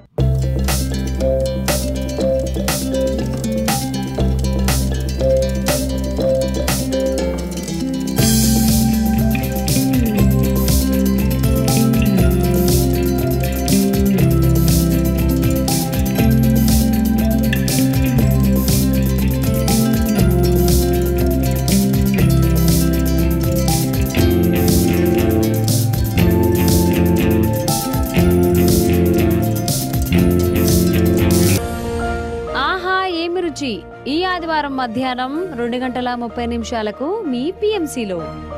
ఆహా ఏమి రుచి ఈ ఆదివారం మధ్యాహ్నం రెండు గంటల ముప్పై నిమిషాలకు మీ పిఎంసిలో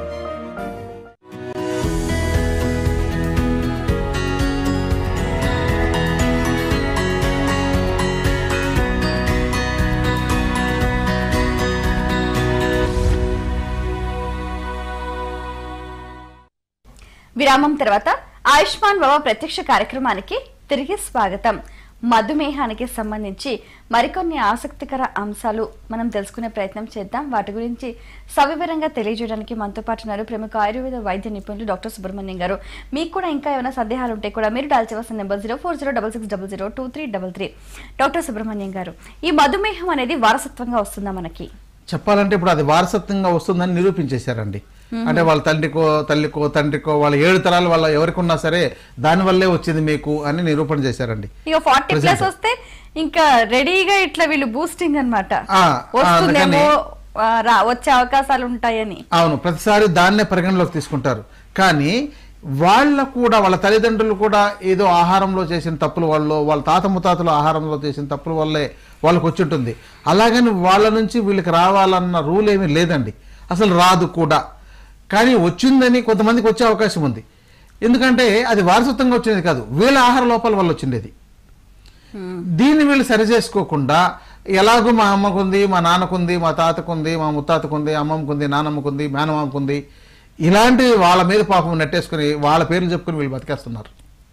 విరామం తర్వాత ఆయుష్మాన్ భవ ప్రత్యక్ష కార్యక్రమానికి తిరిగి స్వాగతం మధుమేహానికి సంబంధించి మరికొన్ని ఆసక్తికర అంశాలు మనం తెలుసుకునే ప్రయత్నం చేద్దాం వాటి గురించి సవివరంగా తెలియజేయడానికి మనతో పాటు ఉన్నారు ప్రముఖ ఆయుర్వేద వైద్య నిపుణులు డాక్టర్ సుబ్రహ్మణ్యం గారు మీకు కూడా ఇంకా ఏమైనా సందేహాలు ఉంటే కూడా మీరు డైల్ చేయవలసిన number zero four zero double six double zero two three double three doctor Subrahmanyam గారు ఈ మధుమేహం అనేది వారసత్వంగా వస్తుందా మనకి చెప్పాలంటే ఇప్పుడు అది వారసత్వంగా వస్తుందని నిరూపించేశారండి మ్మ్. అంటే వాళ్ళ తల్లికో తల్లికో తండ్రికో వాళ్ళ ఏడు తరాలు వాళ్ళ ఎవరికి ఉన్నా సరే దాని వల్లే వచ్చింది మీకు అని నిరూపణ చేశారండి ఇక ఫార్టీ Present. ప్లస్ వస్తే ఇంకా రెడీగా ఇట్లా వీళ్ళు బూస్టింగ్ అన్నమాట ఆ, వస్తుందేమో అందుకని- ఆ, రా వచ్చే అవకాశాలు ఉంటాయని అవును ప్రతిసారి దాన్నే పరిగణలోకి తీసుకుంటారు కానీ వాళ్ళ కూడా వాళ్ళ తల్లిదండ్రులు కూడా ఏదో ఆహారంలో చేసిన తప్పుల వల్ల వాళ్ళ తాత ముతాతలు ఆహారంలో చేసిన తప్పుల వల్లే వాళ్ళకి వచ్చి ఉంటుంది అలాగని వాళ్ళ నుంచి వీళ్ళకి రావాలన్న రూల్ ఏమీ లేదండి అసలు రాదు కూడా కానీ వచ్చిందని కొంతమందికి వచ్చే అవకాశం ఉంది ఎందుకంటే అది వారసత్వంగా వచ్చినది కాదు వీళ్ళ ఆహార లోపాల వల్ల వచ్చిండేది దీన్ని వీళ్ళు సరి చేసుకోకుండా ఎలాగో మా అమ్మకుంది మా నాన్నకుంది మా తాతకుంది మా ముత్తాతకుంది అమ్మమ్మకుంది నానమ్మకుంది మేనమామకుంది ఇలాంటి వాళ్ళ మీద పాపం నెట్టేసుకుని వాళ్ళ పేర్లు చెప్పుకుని వీళ్ళు బతికేస్తున్నారు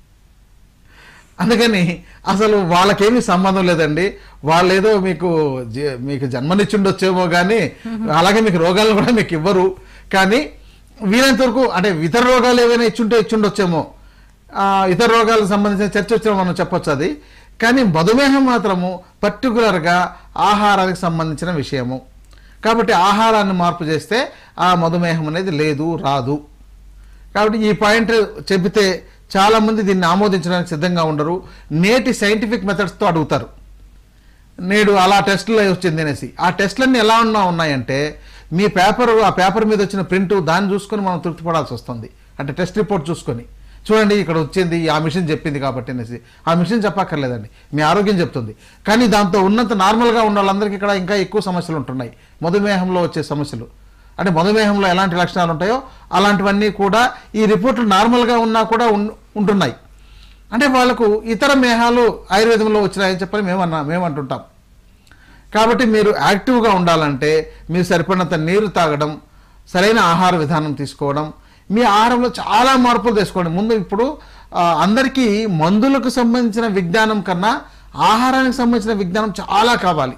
అందుకని అసలు వాళ్ళకేమీ సంబంధం లేదండి వాళ్ళు ఏదో మీకు జ- మీకు జన్మనిచ్చుండొచ్చేమో కానీ అలాగే మీకు రోగాలను కూడా మీకు ఇవ్వరు కానీ వీలైనంత వరకు అంటే ఇతర రోగాలు ఏవైనా ఇచ్చుంటే ఇచ్చుండొచ్చేమో ఆ, ఇతర రోగాలకు సంబంధించిన చర్చ వచ్చినా మనం చెప్పొచ్చు అది కానీ మధుమేహం మాత్రము పర్టికులర్గా ఆహారానికి సంబంధించిన విషయము కాబట్టి ఆహారాన్ని మార్పు చేస్తే ఆ మధుమేహం అనేది లేదు రాదు కాబట్టి ఈ పాయింట్ చెబితే చాలా మంది దీన్ని ఆమోదించడానికి సిద్ధంగా ఉండరు నేటి సైంటిఫిక్ మెథడ్స్తో అడుగుతారు నేడు అలా టెస్టులు వచ్చింది అనేసి ఆ టెస్టులన్నీ ఎలా ఉన్నా ఉన్నాయంటే మీ పేపర్ ఆ పేపర్ మీద వచ్చిన ప్రింట్ దాన్ని చూసుకొని మనం తృప్తి పడాల్సి వస్తుంది అంటే టెస్ట్ రిపోర్ట్ చూసుకొని చూడండి ఇక్కడ వచ్చింది ఆ మిషన్ చెప్పింది కాబట్టి అనేసి ఆ మిషన్ చెప్పక్కర్లేదండి మీ ఆరోగ్యం చెప్తుంది కానీ దాంతో ఉన్నంత నార్మల్గా ఉన్న వాళ్ళందరికీ ఇక్కడ ఇంకా ఎక్కువ సమస్యలు ఉంటున్నాయి మధుమేహంలో వచ్చే సమస్యలు అంటే మధుమేహంలో ఎలాంటి లక్షణాలు ఉంటాయో అలాంటివన్నీ కూడా ఈ రిపోర్ట్లు నార్మల్గా ఉన్నా కూడా ఉన్- ఉంటున్నాయి అంటే వాళ్ళకు ఇతర మేహాలు ఆయుర్వేదంలో వచ్చినాయని చెప్పని మేము అన్నా మేము అంటుంటాం కాబట్టి మీరు యాక్టివ్గా ఉండాలంటే మీరు సరిపడినంత నీరు తాగడం సరైన ఆహార విధానం తీసుకోవడం మీ ఆహారంలో చాలా మార్పులు తీసుకోండి ముందు ఇప్పుడు ఆ, అందరికీ మందులకు సంబంధించిన విజ్ఞానం కన్నా ఆహారానికి సంబంధించిన విజ్ఞానం చాలా కావాలి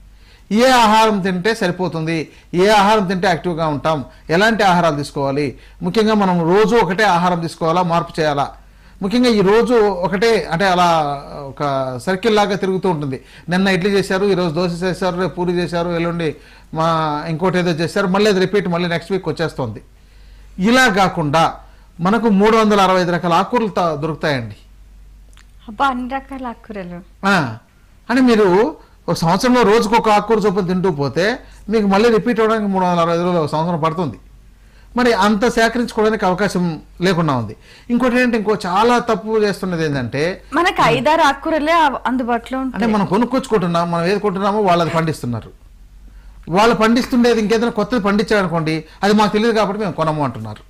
ఏ ఆహారం తింటే సరిపోతుంది ఏ ఆహారం తింటే యాక్టివ్గా ఉంటాం ఎలాంటి ఆహారాలు తీసుకోవాలి ముఖ్యంగా మనం రోజు ఒకటే ఆహారం తీసుకోవాలా మార్పు చేయాలా ముఖ్యంగా ఈ రోజు ఒకటే అంటే అలా ఒక సర్కిల్ లాగా తిరుగుతూ ఉంటుంది నిన్న ఇడ్లీ చేశారు ఈరోజు దోశ చేశారు రేపు పూరి చేశారు ఎల్లుండి మా ఇంకోటి ఏదో చేశారు మళ్ళీ అది రిపీట్ మళ్ళీ నెక్స్ట్ వీక్ వచ్చేస్తుంది ఇలా కాకుండా మనకు మూడు వందల అరవై ఐదు రకాల ఆకుకూరలు తా- దొరుకుతాయండి అబ్బా అన్ని రకాల ఆకుకూరలు ఆ, అంటే మీరు ఒక సంవత్సరంలో రోజుకు ఒక ఆకుకూర చొప్పున తింటూ పోతే మీకు మళ్ళీ రిపీట్ అవ్వడానికి మూడు వందల అరవై ఐదు రోజులు ఒక సంవత్సరం పడుతుంది మరి అంత సేకరించుకోవడానికి అవకాశం లేకుండా ఉంది ఇంకోటి ఏంటంటే ఇంకో చాలా తప్పు చేస్తున్నది ఏంటంటే మనకు ఐదారు ఆకుకూరలే అవ- అందుబాటులో అంటే ఉంటాయి మనం కొనుక్కొచ్చుకుంటున్నాం మనం ఏది కొంటున్నామో వాళ్ళు అది పండిస్తున్నారు వాళ్ళు పండిస్తుండేది ఇంకేదైనా కొత్తది పండించారనుకోండి అది మాకు తెలియదు కాబట్టి మేము కొనము అంటున్నారు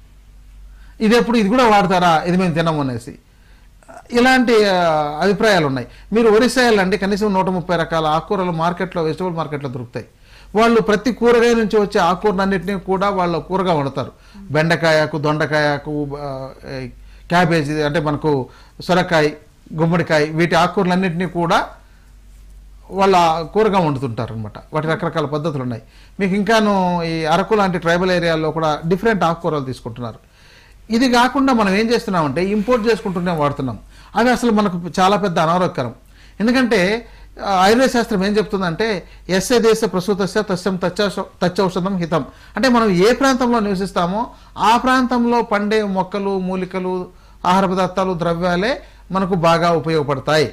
ఇది ఎప్పుడు ఇది కూడా వాడతారా ఇది మేము తినము అనేసి ఇలాంటి ఆ, అభిప్రాయాలు ఉన్నాయి మీరు ఒరిస్సా వెళ్ళండి కనీసం నూట ముప్పై రకాల ఆకుకూరలు మార్కెట్లో వెజిటబుల్ మార్కెట్లో దొరుకుతాయి వాళ్ళు ప్రతి కూరగాయ నుంచి వచ్చే ఆకుకూరలన్నింటినీ కూడా వాళ్ళు కూరగా వండుతారు బెండకాయకు దొండకాయకు ఆ, ఏ, క్యాబేజీ అంటే మనకు సొరకాయ గుమ్మడికాయ వీటి ఆకుకూరలన్నింటినీ కూడా వాళ్ళ కూరగా వండుతుంటారు అనమాట వాటి రకరకాల పద్ధతులు ఉన్నాయి మీకు ఇంకాను ఈ అరకు లాంటి ట్రైబల్ ఏరియాల్లో కూడా డిఫరెంట్ ఆకుకూరలు తీసుకుంటున్నారు ఇది కాకుండా మనం ఏం చేస్తున్నామంటే ఇంపోర్ట్ చేసుకుంటూనే వాడుతున్నాం అవి అసలు మనకు చాలా పెద్ద అనారోగ్యకరం ఎందుకంటే ఆ, ఆయుర్వేద శాస్త్రం ఏం చెప్తుందంటే ఎస్ఏ దేశ ప్రసూతస్య తస్యం తచ్చ తచ్చౌషధం హితం అంటే మనం ఏ ప్రాంతంలో నివసిస్తామో ఆ ప్రాంతంలో పండే మొక్కలు మూలికలు ఆహార పదార్థాలు ద్రవ్యాలే మనకు బాగా ఉపయోగపడతాయి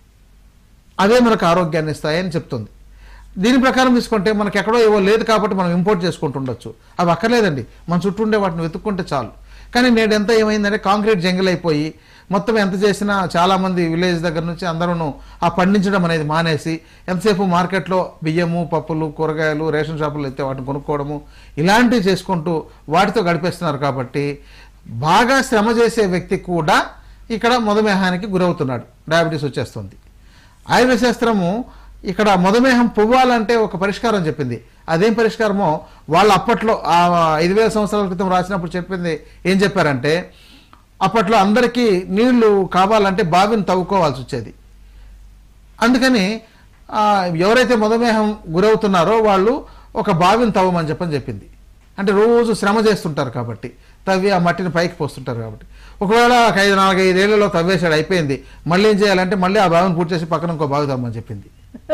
అవే మనకు ఆరోగ్యాన్ని ఇస్తాయని చెప్తుంది దీని ప్రకారం తీసుకుంటే మనకి ఎక్కడో ఏవో లేదు కాబట్టి మనం ఇంపోర్ట్ చేసుకుంటుండొచ్చు అవి అక్కర్లేదండి మన చుట్టూ ఉండే వాటిని వెతుక్కుంటే చాలు కానీ నేడు ఎంత ఏమైందంటే కాంక్రీట్ జంగిల్ అయిపోయి మొత్తం ఎంత చేసినా చాలామంది విలేజ్ దగ్గర నుంచి అందరూ ఆ పండించడం అనేది మానేసి ఎంతసేపు మార్కెట్లో బియ్యము పప్పులు కూరగాయలు రేషన్ షాపులు అయితే వాటిని కొనుక్కోవడము ఇలాంటివి చేసుకుంటూ వాటితో గడిపేస్తున్నారు కాబట్టి బాగా శ్రమ చేసే వ్యక్తి కూడా ఇక్కడ మధుమేహానికి గురవుతున్నాడు డయాబెటీస్ వచ్చేస్తుంది ఆయుర్వేద శాస్త్రము ఇక్కడ మధుమేహం పువ్వాలంటే ఒక పరిష్కారం చెప్పింది అదేం పరిష్కారమో వాళ్ళు అప్పట్లో ఆ ఐదు వేల సంవత్సరాల క్రితం రాసినప్పుడు చెప్పింది ఏం చెప్పారంటే అప్పట్లో అందరికీ నీళ్లు కావాలంటే బావిని తవ్వుకోవాల్సి వచ్చేది అందుకని ఆ, ఎవరైతే మధుమేహం గురవుతున్నారో వాళ్ళు ఒక బావిని తవ్వమని చెప్పని చెప్పింది అంటే రోజు శ్రమ చేస్తుంటారు కాబట్టి తవ్వి ఆ మట్టిని పైకి పోస్తుంటారు కాబట్టి ఒకవేళ ఒక ఐదు నాలుగైదేళ్లలో తవ్వేశాడు అయిపోయింది మళ్ళీ ఏం చేయాలంటే మళ్ళీ ఆ బావిని పూర్తి చేసి పక్కన ఇంకో బావి తవ్వమని చెప్పింది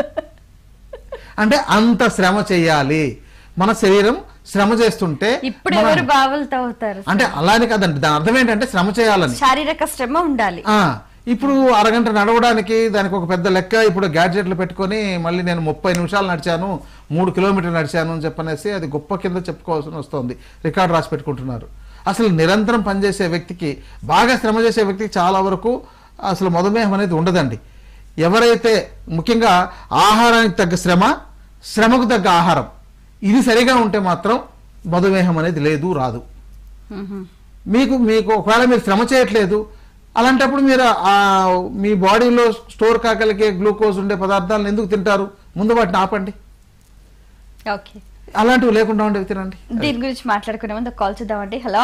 అంటే అంత శ్రమ చేయాలి మన శరీరం శ్రమ చేస్తుంటే ఇప్పుడు మన- ఎవరు బావులు తవ్వుతారు అంటే అలానే కాదండి దాని అర్థం ఏంటంటే శ్రమ చేయాలని శారీరక శ్రమ ఉండాలి ఆ, ఇప్పుడు అరగంట నడవడానికి దానికి ఒక పెద్ద లెక్క ఇప్పుడు గ్యాడ్జెట్లు పెట్టుకొని మళ్ళీ నేను ముప్పై నిమిషాలు నడిచాను మూడు కిలోమీటర్లు నడిచాను అని చెప్పనేసి అది గొప్ప కింద చెప్పుకోవాల్సి వస్తుంది రికార్డు రాసి పెట్టుకుంటున్నారు అసలు నిరంతరం పనిచేసే వ్యక్తికి బాగా శ్రమ చేసే వ్యక్తికి చాలా వరకు అసలు మధుమేహం అనేది ఉండదండి ఎవరైతే ముఖ్యంగా ఆహారానికి తగ్గ శ్రమ శ్రమకు తగ్గ ఆహారం ఇది సరిగా ఉంటే మాత్రం మధుమేహం అనేది లేదు రాదు మీకు మీకు ఒకవేళ మీరు శ్రమ చేయట్లేదు అలాంటప్పుడు మీరు ఆ మీ బాడీలో స్టోర్ కాగలిగే గ్లూకోజ్ ఉండే పదార్థాలను ఎందుకు తింటారు ముందు వాటిని ఆపండి ఓకే అలాంటివి లేకుండా ఉండేవి తినండి దీని గురించి మాట్లాడుకునే ముందు కాల్ చేద్దామండి హలో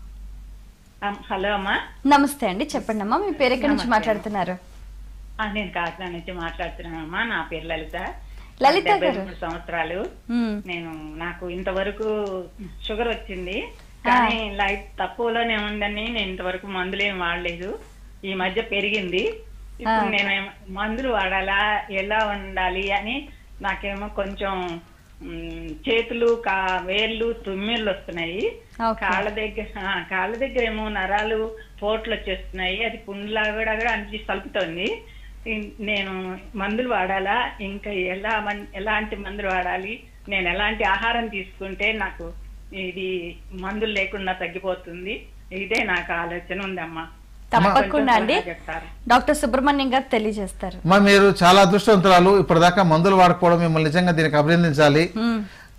హలో అమ్మా నమస్తే అండి చెప్పండి అమ్మా మీ పేరు ఎక్కడి నుంచి నమస్తే. మాట్లాడుతున్నారు ఆ, నేను కాకినాడ నుంచి మాట్లాడుతున్నానమ్మా నా పేరు లలిత లలిత డెబ్బై గారు. మూడు సంవత్సరాలు మ్మ్. నేను నాకు ఇంతవరకు షుగర్ వచ్చింది కానీ లైట్ తక్కువలోనే ఉందని నేను ఇంతవరకు మందులు ఏం వాడలేదు ఈ మధ్య పెరిగింది ఇప్పుడు ఆ. నేను ఏమ- మందులు వాడాలా ఎలా ఉండాలి అని నాకేమో కొంచెం మ్, చేతులు కా వేళ్ళు తుమ్మిళ్ళు వస్తున్నాయి ఓకే. కాళ్ళ దగ్గర ఆ, కాళ్ళ దగ్గర ఏమో నరాలు పోట్లు వచ్చేస్తున్నాయి అది పుండ్లాగా కూడా కూడా అనిపించి తలుపుతోంది ఇన్- నేను మందులు వాడాలా ఇంకా ఎలా మన్- ఎలాంటి మందులు వాడాలి నేను ఎలాంటి ఆహారం తీసుకుంటే నాకు ఇది మందులు లేకుండా తగ్గిపోతుంది ఇదే నాకు ఆలోచన ఉందమ్మా తప్పకుండా కొంచెం అండి సలహా చెప్తారా? డాక్టర్ సుబ్రహ్మణ్యం గారు తెలియజేస్తారు మా మీరు చాలా అదృష్టవంతురాలు ఇప్పటిదాకా మందులు వాడుకోవడం మిమ్మల్ని నిజంగా దీనికి అభినందించాలి మ్మ్.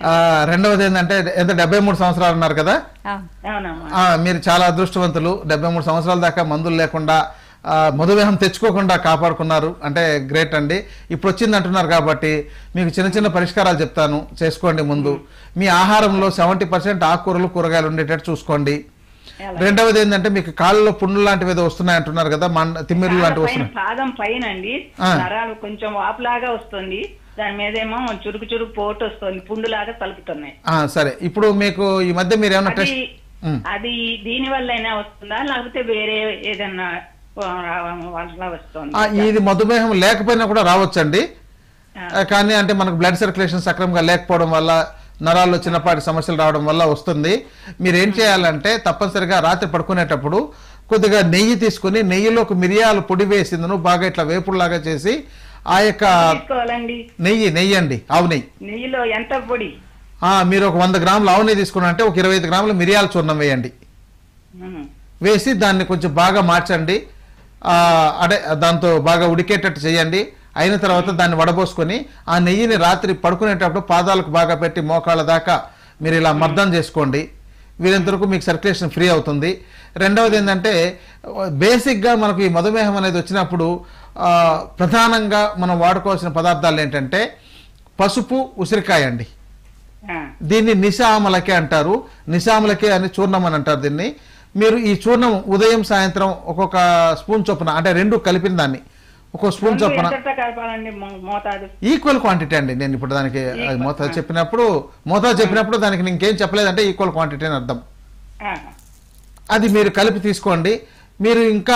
ఆ, రెండవది ఏంటంటే ఎంత డెబ్బై మూడు సంవత్సరాలు ఉన్నారు కదా అవునమ్మా ఆ, మీరు చాలా అదృష్టవంతులు డెబ్బై మూడు సంవత్సరాల దాకా మందులు లేకుండా ఆ, మధుమేహం తెచ్చుకోకుండా కాపాడుకున్నారు అంటే గ్రేట్ అండి ఇప్పుడు వచ్చింది అంటున్నారు కాబట్టి మీకు చిన్న చిన్న పరిష్కారాలు చెప్తాను చేసుకోండి ముందు మీ ఆహారంలో సెవెంటీ పర్సెంట్ ఆకుకూరలు కూరగాయలు ఉండేటట్టు చూసుకోండి రెండవది ఏంటంటే మీకు కాళ్ళలో పుండ్లు లాంటివి ఏదో వస్తున్నాయి అంటున్నారు కదా మండ తిమ్మిర్లు లాంటివి పైన వస్తున్నాయి పాదం పైన అండి ఆ. నరాలు కొంచెం వాపులాగా వస్తుంది దాని మీదేమో చురుకు చురుకు పోటు వస్తుంది పుండులాగా తలుపుతున్నాయి ఆ, సరే ఇప్పుడు మీకు ఈ మధ్య మీరు ఏమైనా అది టెస్ట్ ఉమ్. అది దీని వల్ల వస్తుందా లేకపోతే వేరే ఏదన్నా ఆ, వల్ల వస్తుంది ఆ, ఇది మధుమేహం లేకపోయినా కూడా రావచ్చండి ఆ, కానీ అంటే మనకు బ్లడ్ సర్క్యులేషన్ సక్రమంగా లేకపోవడం వల్ల నరాల్లో చిన్నపాటి సమస్యలు రావడం వల్ల వస్తుంది మీరు ఏం చేయాలంటే తప్పనిసరిగా రాత్రి పడుకునేటప్పుడు కొద్దిగా నెయ్యి తీసుకుని నెయ్యిలో ఒక మిరియాలు పొడి వేసిందను బాగా ఇట్లా వేపుడులాగా చేసి ఆ యొక్క తీసుకోవాలండి నెయ్యి నెయ్యి అండి ఆవు నెయ్యి నెయ్యిలో ఎంత పొడి ఆ, మీరు ఒక వంద గ్రాములు ఆవు నెయ్యి తీసుకున్నారంటే ఒక ఇరవై ఐదు గ్రాములు మిరియాల చూర్ణం వేయండి ఉమ్. వేసి దాన్ని కొంచెం బాగా మార్చండి ఆ, అదే దాంతో బాగా ఉడికేటట్టు చేయండి అయిన తర్వాత దాన్ని వడబోసుకొని ఆ నెయ్యిని రాత్రి పడుకునేటప్పుడు పాదాలకు బాగా పెట్టి మోకాళ్ళ దాకా మీరు ఇలా మర్దం చేసుకోండి వీరంత వరకు మీకు సర్క్యులేషన్ ఫ్రీ అవుతుంది రెండవది ఏంటంటే బేసిక్గా మనకు ఈ మధుమేహం అనేది వచ్చినప్పుడు ఆ, ప్రధానంగా మనం వాడుకోవాల్సిన పదార్థాలు ఏంటంటే పసుపు ఉసిరికాయ అండి ఆ. దీన్ని నిశామలకే అంటారు నిశామలకే అని చూర్ణం అని అంటారు దీన్ని మీరు ఈ చూర్ణం ఉదయం సాయంత్రం ఒక్కొక్క స్పూన్ చొప్పున అంటే రెండు కలిపిన దాన్ని ఒక్కొక్క స్పూన్ రెండు చొప్పున ఎంత కలపాలండి మో- మోతాదు ఈక్వల్ క్వాంటిటీ అండి నేను ఇప్పుడు దానికి అది మోతాదు చెప్పినప్పుడు మోతాదు చెప్పినప్పుడు దానికి నేను ఇంకేం చెప్పలేదంటే ఈక్వల్ క్వాంటిటీ అని అర్థం ఆ. అది మీరు కలిపి తీసుకోండి మీరు ఇంకా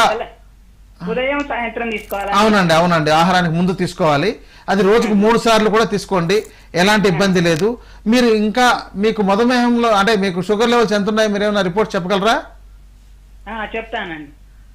ఉదయం సాయంత్రం తీసుకోవాలా అవునండి అవునండి ఆహారానికి ముందు తీసుకోవాలి అది రోజుకు మూడు సార్లు కూడా తీసుకోండి ఎలాంటి ఇబ్బంది లేదు మీరు ఇంకా మీకు మధుమేహంలో అంటే మీకు షుగర్ లెవెల్స్ ఎంత ఉన్నాయి మీరు ఏమైనా రిపోర్ట్ చెప్పగలరా ఆ, చెప్తానండి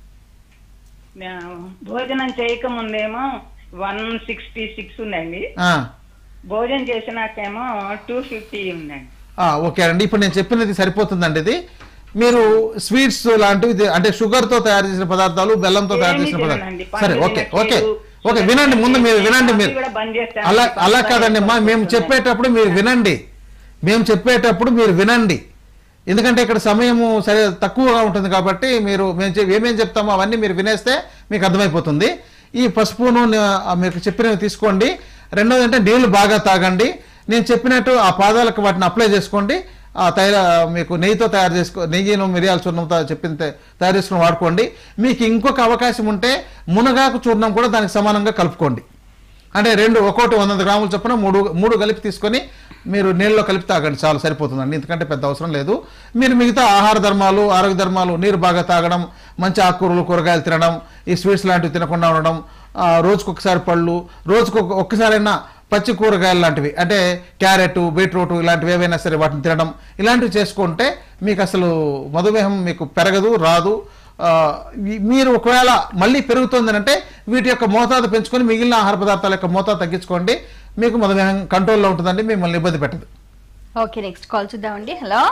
నా- భోజనం చేయక ముందేమో వన్ సిక్స్టీ సిక్స్ ఉందండి ఆ, భోజనం చేసినాకేమో టూ ఫిఫ్టీ ఉందండి ఆ, ఓకే అండి ఇప్పుడు నేను చెప్పినది సరిపోతుందండి ఇది మీరు స్వీట్స్ లాంటివి ఇది- అంటే షుగర్ తో తయారు చేసిన పదార్థాలు బెల్లంతో తయారు ఏమీ చేసిన తిననండి. పదార్థాలు సరే పండు ఓకే తినట్లేదు. ఓకే ఓకే వినండి ముందు మీరు వినండి మీరు కాఫీ కూడా బంద్ చేస్తాను. అలా అలా పంచదార కాదండి అమ్మా మేము చెప్పేటప్పుడు మీరు వినండి మేము చెప్పేటప్పుడు మీరు వినండి ఎందుకంటే ఇక్కడ సమయము సరే తక్కువగా ఉంటుంది కాబట్టి మీరు మేము చె- ఏమేం చెప్తామో అవన్నీ మీరు వినేస్తే మీకు అర్థమైపోతుంది ఈ పసుపును నే- ఆ మీకు చెప్పినవి తీసుకోండి రెండోది అంటే నీళ్లు బాగా తాగండి నేను చెప్పినట్టు ఆ పాదాలకు వాటిని అప్లై చేసుకోండి ఆ తైల మీకు నెయ్యితో తయారు చేసుకో నెయ్యిను మిరియాల చూర్ణంతో చెప్పిన తే- తయారు చేసుకుని వాడుకోండి మీకు ఇంకొక అవకాశం ఉంటే మునగాకు చూర్ణం కూడా దానికి సమానంగా కలుపుకోండి అంటే రెండు ఒక్కోటి వంద గ్రాములు చొప్పున మూడు మూడు కలిపి తీసుకొని మీరు నీళ్ళలో కలిపి తాగండి చాలు సరిపోతుందండి ఎందుకంటే పెద్ద అవసరం లేదు మీరు మిగతా ఆహార ధర్మాలు ఆరోగ్య ధర్మాలు నీరు బాగా తాగడం మంచి ఆకుకూరలు కూరగాయలు తినడం ఈ స్వీట్స్ లాంటివి తినకుండా ఉండడం ఆ, రోజుకొకసారి పళ్ళు రోజుకు ఒక- ఒక్కసారైనా పచ్చి కూరగాయలు లాంటివి అంటే క్యారెట్ బీట్రూట్ ఇలాంటివి ఏవైనా సరే వాటిని తినడం ఇలాంటివి చేసుకుంటే మీకు అసలు మధుమేహం మీకు పెరగదు రాదు ఆ, ఈ- మీరు ఒకవేళ మళ్ళీ పెరుగుతుంది అంటే వీటి యొక్క మోతాదు పెంచుకొని మిగిలిన ఆహార పదార్థాల యొక్క మోతాదు తగ్గించుకోండి మీకు మధుమేహం కంట్రోల్లో ఉంటుందండి మిమ్మల్ని ఇబ్బంది పెట్టదు ఓకే నెక్స్ట్ కాల్ చూద్దామండి హలో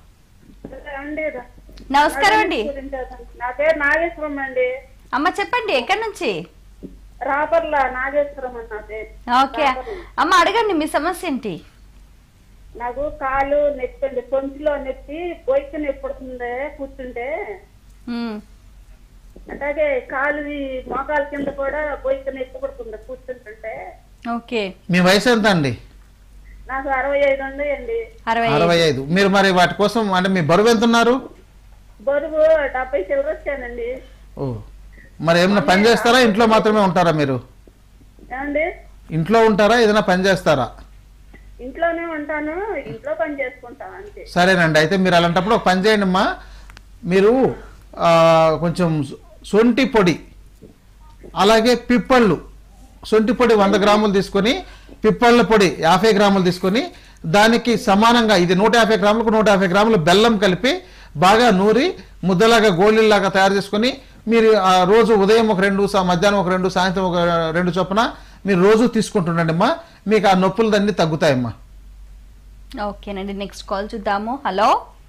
అండి నమస్కారం అండి నా పేరు నాగేశ్వరం అండి అమ్మ చెప్పండి ఎక్కడి నుంచి రాపర్ల నాగేశ్వరం అని నా పేరు ఓకే అమ్మ అడగండి మీ సమస్య ఏంటి నాకు కాలు నొప్పి అండి కొంచులో నొప్పి బొయ్యి నొప్పి పడుతుంది కూర్చుంటే ఉమ్, అలాగే కాలు మోకాలు కింద కూడా బొయ్యి నొప్పి పడుతుంది కూర్చుంటుంటే ఓకే మీ వయసు ఎంత అండి నాకు అరవై ఐదు ఉన్నాయండి అరవై ఐదు మీరు మరి వాటి కోసం అంటే మీ బరువు ఎంత ఉన్నారు బరువు డెబ్బై చిల్లర వచ్చానండి ఓ మరి ఏమైనా పని చేస్తారా ఇంట్లో మాత్రమే ఉంటారా మీరు ఏమండి ఇంట్లో ఉంటారా ఏదైనా పని చేస్తారా ఇంట్లోనే ఉంటాను ఇంట్లో పని చేసుకుంటాను అంతే సరేనండి అయితే మీరు అలాంటప్పుడు ఒక పని చేయండి అమ్మా మీరు ఆ, కొంచెం సొంటి పొడి అలాగే పిప్పళ్ళు సొంటి పొడి వంద గ్రాములు తీసుకొని పిప్పళ్ళ పొడి యాభై గ్రాములు తీసుకొని దానికి సమానంగా ఇది నూట యాభై గ్రాములకు నూట యాభై గ్రాములు బెల్లం కలిపి బాగా నూరి ముద్దలాగా గోళీలాగా తయారు చేసుకొని మీరు ఆ రోజు ఉదయం ఒక రెండు సా- మధ్యాహ్నం ఒక రెండు సాయంత్రం ఒక రెండు చొప్పున మీరు రోజు తీసుకుంటుండండి అమ్మా మీకు ఆ నొప్పులు దాన్ని తగ్గుతాయమ్మా ఓకేనండి నెక్స్ట్ కాల్ చూద్దాము హలో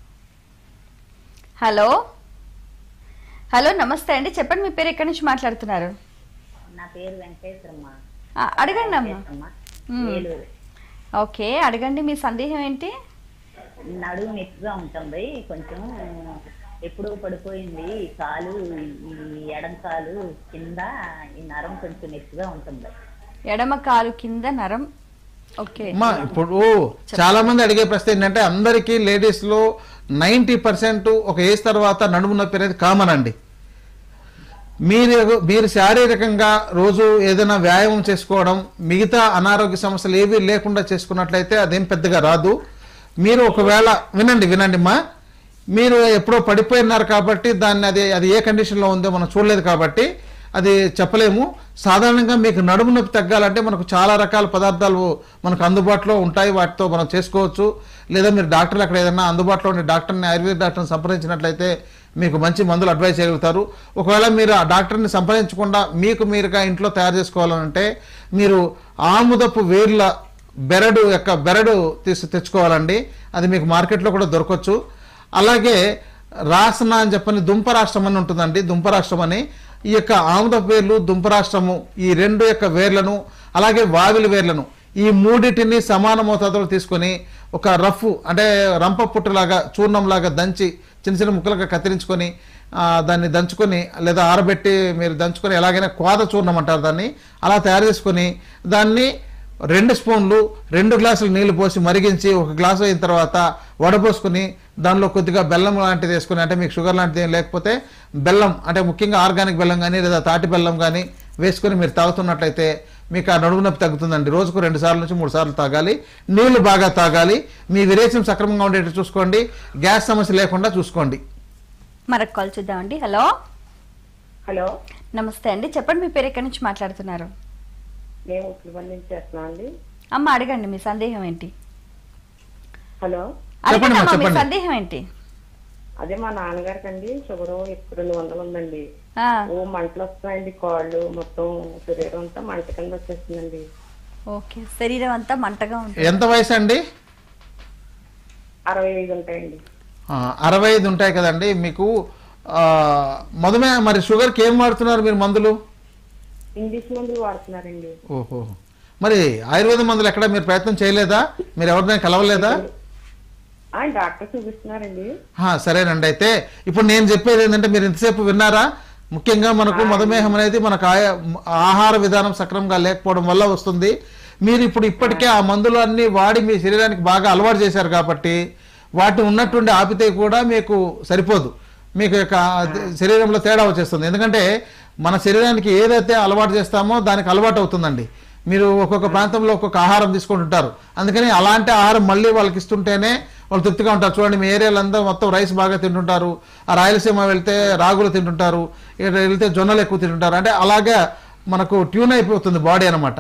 హలో హలో నమస్తే అండి చెప్పండి మీ పేరు ఎక్కడి నుంచి మాట్లాడుతున్నారు నా పేరు వెంకటేశ్వరమ్మ ఆ, అడగండి అమ్మా వెంకటేశ్వరమ్మ. మ్మ్. ఏలూరు ఓకే అడగండి మీ సందేహం ఏంటి నడుము నొప్పిగా ఉంటుంది కొంచెం ఎప్పుడూ పడిపోయింది ఈ కాలు ఈ ఎడం కాలు కింద ఈ నరం కొంచెం నొప్పిగా ఉంటుంది ఎడమ కాలు కింద నరం ఓకే అమ్మా ఇప్పుడు చాలా మంది అడిగే ప్రశ్న ఏంటంటే అందరికీ లేడీస్ లో నైంటీ పర్సెంట్ ఒక ఏజ్ తర్వాత నడుము నొప్పి అనేది కామన్ అండి మీరు మీరు శారీరకంగా రోజు ఏదైనా వ్యాయామం చేసుకోవడం మిగతా అనారోగ్య సమస్యలు ఏవి లేకుండా చేసుకున్నట్లయితే అదేం పెద్దగా రాదు మీరు ఒకవేళ వినండి వినండి మా మీరు ఎప్పుడో పడిపోయినారు కాబట్టి దాన్ని అది అది ఏ కండిషన్లో ఉందో మనం చూడలేదు కాబట్టి అది చెప్పలేము సాధారణంగా మీకు నడుము నొప్పి తగ్గాలంటే మనకు చాలా రకాల పదార్థాలు మనకు అందుబాటులో ఉంటాయి వాటితో మనం చేసుకోవచ్చు లేదా మీరు డాక్టర్లు అక్కడ ఏదైనా అందుబాటులో ఉండే డాక్టర్ని ఆయుర్వేద డాక్టర్ని సంప్రదించినట్లయితే మీకు మంచి మందులు అడ్వైస్ చేయగలుగుతారు ఒకవేళ మీరు ఆ డాక్టర్ని సంప్రదించకుండా మీకు మీరుగా ఇంట్లో తయారు చేసుకోవాలంటే మీరు ఆముదపు వేర్ల బెరడు యొక్క బెరడు తీసి తెచ్చుకోవాలండి అది మీకు మార్కెట్లో కూడా దొరకవచ్చు అలాగే రాసన అని చెప్పని దుంపరాష్ట్రం అని ఉంటుందండి దుంపరాష్ట్రం అని ఈ యొక్క ఆముద వేర్లు దుంపరాష్ట్రము ఈ రెండు యొక్క వేర్లను అలాగే వావిలి వేర్లను ఈ మూడిటిని సమాన మోతాదులో తీసుకొని ఒక రఫ్ అంటే రంప పుట్టులాగా చూర్ణంలాగా దంచి చిన్న చిన్న ముక్కలుగా కత్తిరించుకొని ఆ, దాన్ని దంచుకొని లేదా ఆరబెట్టి మీరు దంచుకొని ఎలాగైనా కోద చూర్ణం అంటారు దాన్ని అలా తయారు చేసుకొని దాన్ని రెండు స్పూన్లు రెండు గ్లాసులు నీళ్లు పోసి మరిగించి ఒక గ్లాసు అయిన తర్వాత వడపోసుకుని దానిలో కొద్దిగా బెల్లం లాంటిది వేసుకుని అంటే మీకు షుగర్ లాంటిది ఏం లేకపోతే బెల్లం అంటే ముఖ్యంగా ఆర్గానిక్ బెల్లం కానీ లేదా తాటి బెల్లం కానీ వేసుకొని మీరు తాగుతున్నట్లయితే మీకు ఆ నడుము నొప్పి తగ్గుతుందండి రోజుకు రెండు సార్లు నుంచి మూడు సార్లు తాగాలి నీళ్లు బాగా తాగాలి మీ విరేచనం సక్రమంగా ఉండేట్టు చూసుకోండి గ్యాస్ సమస్య లేకుండా చూసుకోండి మరొక కాల్ చూద్దామండి హలో హలో నమస్తే అండి చెప్పండి మీ పేరు ఎక్కడి నుంచి మాట్లాడుతున్నారు మేము ఉట్లపల్లి నుంచి చేస్తున్నాం అండి అమ్మ అడగండి మీ సందేహం ఏంటి హలో అడగండి అమ్మా, మీ చెప్పండి. సందేహం ఏంటి అదే మా నాన్నగారికి అండి షుగర్ ఇప్పుడు రెండు వందలు ఉందండి ఆ, ఓ మంటలు వస్తున్నాయండి కాళ్ళు మొత్తం శరీరం అంతా మంట కింద వచ్చేస్తుందండి ఓకే శరీరం అంతా మంటగా ఉంటుంది ఎంత వయసు అండి అరవై ఐదు ఉంటాయండి ఆ, అరవై ఐదు ఉంటాయి కదండి మీకు ఆ, మధుమేహ మరి షుగర్కి ఏం వాడుతున్నారు మీరు మందులు ఇంగ్లీష్ మందులు వాడుతున్నారండి ఓహో మరి ఆయుర్వేద మందులు ఎక్కడ మీరు ప్రయత్నం చేయలేదా మీరు ఎవరినైనా కలవలేదా ఆ డాక్టర్ చూపిస్తున్నారండి ఆ, సరేనండి అయితే ఇప్పుడు నేను చెప్పేది ఏంటంటే మీరు ఇంతసేపు విన్నారా ముఖ్యంగా మనకు మధుమేహం అనేది మనకు ఆయా- ఆహార విధానం సక్రమంగా లేకపోవడం వల్ల వస్తుంది మీరు ఇప్పుడు ఇప్పటికే ఆ మందులన్నీ వాడి మీ శరీరానికి బాగా అలవాటు చేశారు కాబట్టి వాటిని ఉన్నట్టుండి ఆపితే కూడా మీకు సరిపోదు మీకు యొక్క శరీరంలో తేడా వచ్చేస్తుంది ఎందుకంటే మన శరీరానికి ఏదైతే అలవాటు చేస్తామో దానికి అలవాటు అవుతుందండి మీరు ఒక్కొక్క ప్రాంతంలో ఒక్కొక్క ఆహారం తీసుకుంటుంటారు అందుకని అలాంటి ఆహారం మళ్ళీ వాళ్ళకి ఇస్తుంటేనే వాళ్ళు తృప్తిగా ఉంటారు చూడండి మీ ఏరియాలో అందరూ మొత్తం రైస్ బాగా తింటుంటారు ఆ రాయలసీమ వెళ్తే రాగులు తింటుంటారు ఇక్కడ వెళ్తే జొన్నలు ఎక్కువ తింటుంటారు అంటే అలాగా మనకు ట్యూన్ అయిపోతుంది బాడీ అన్నమాట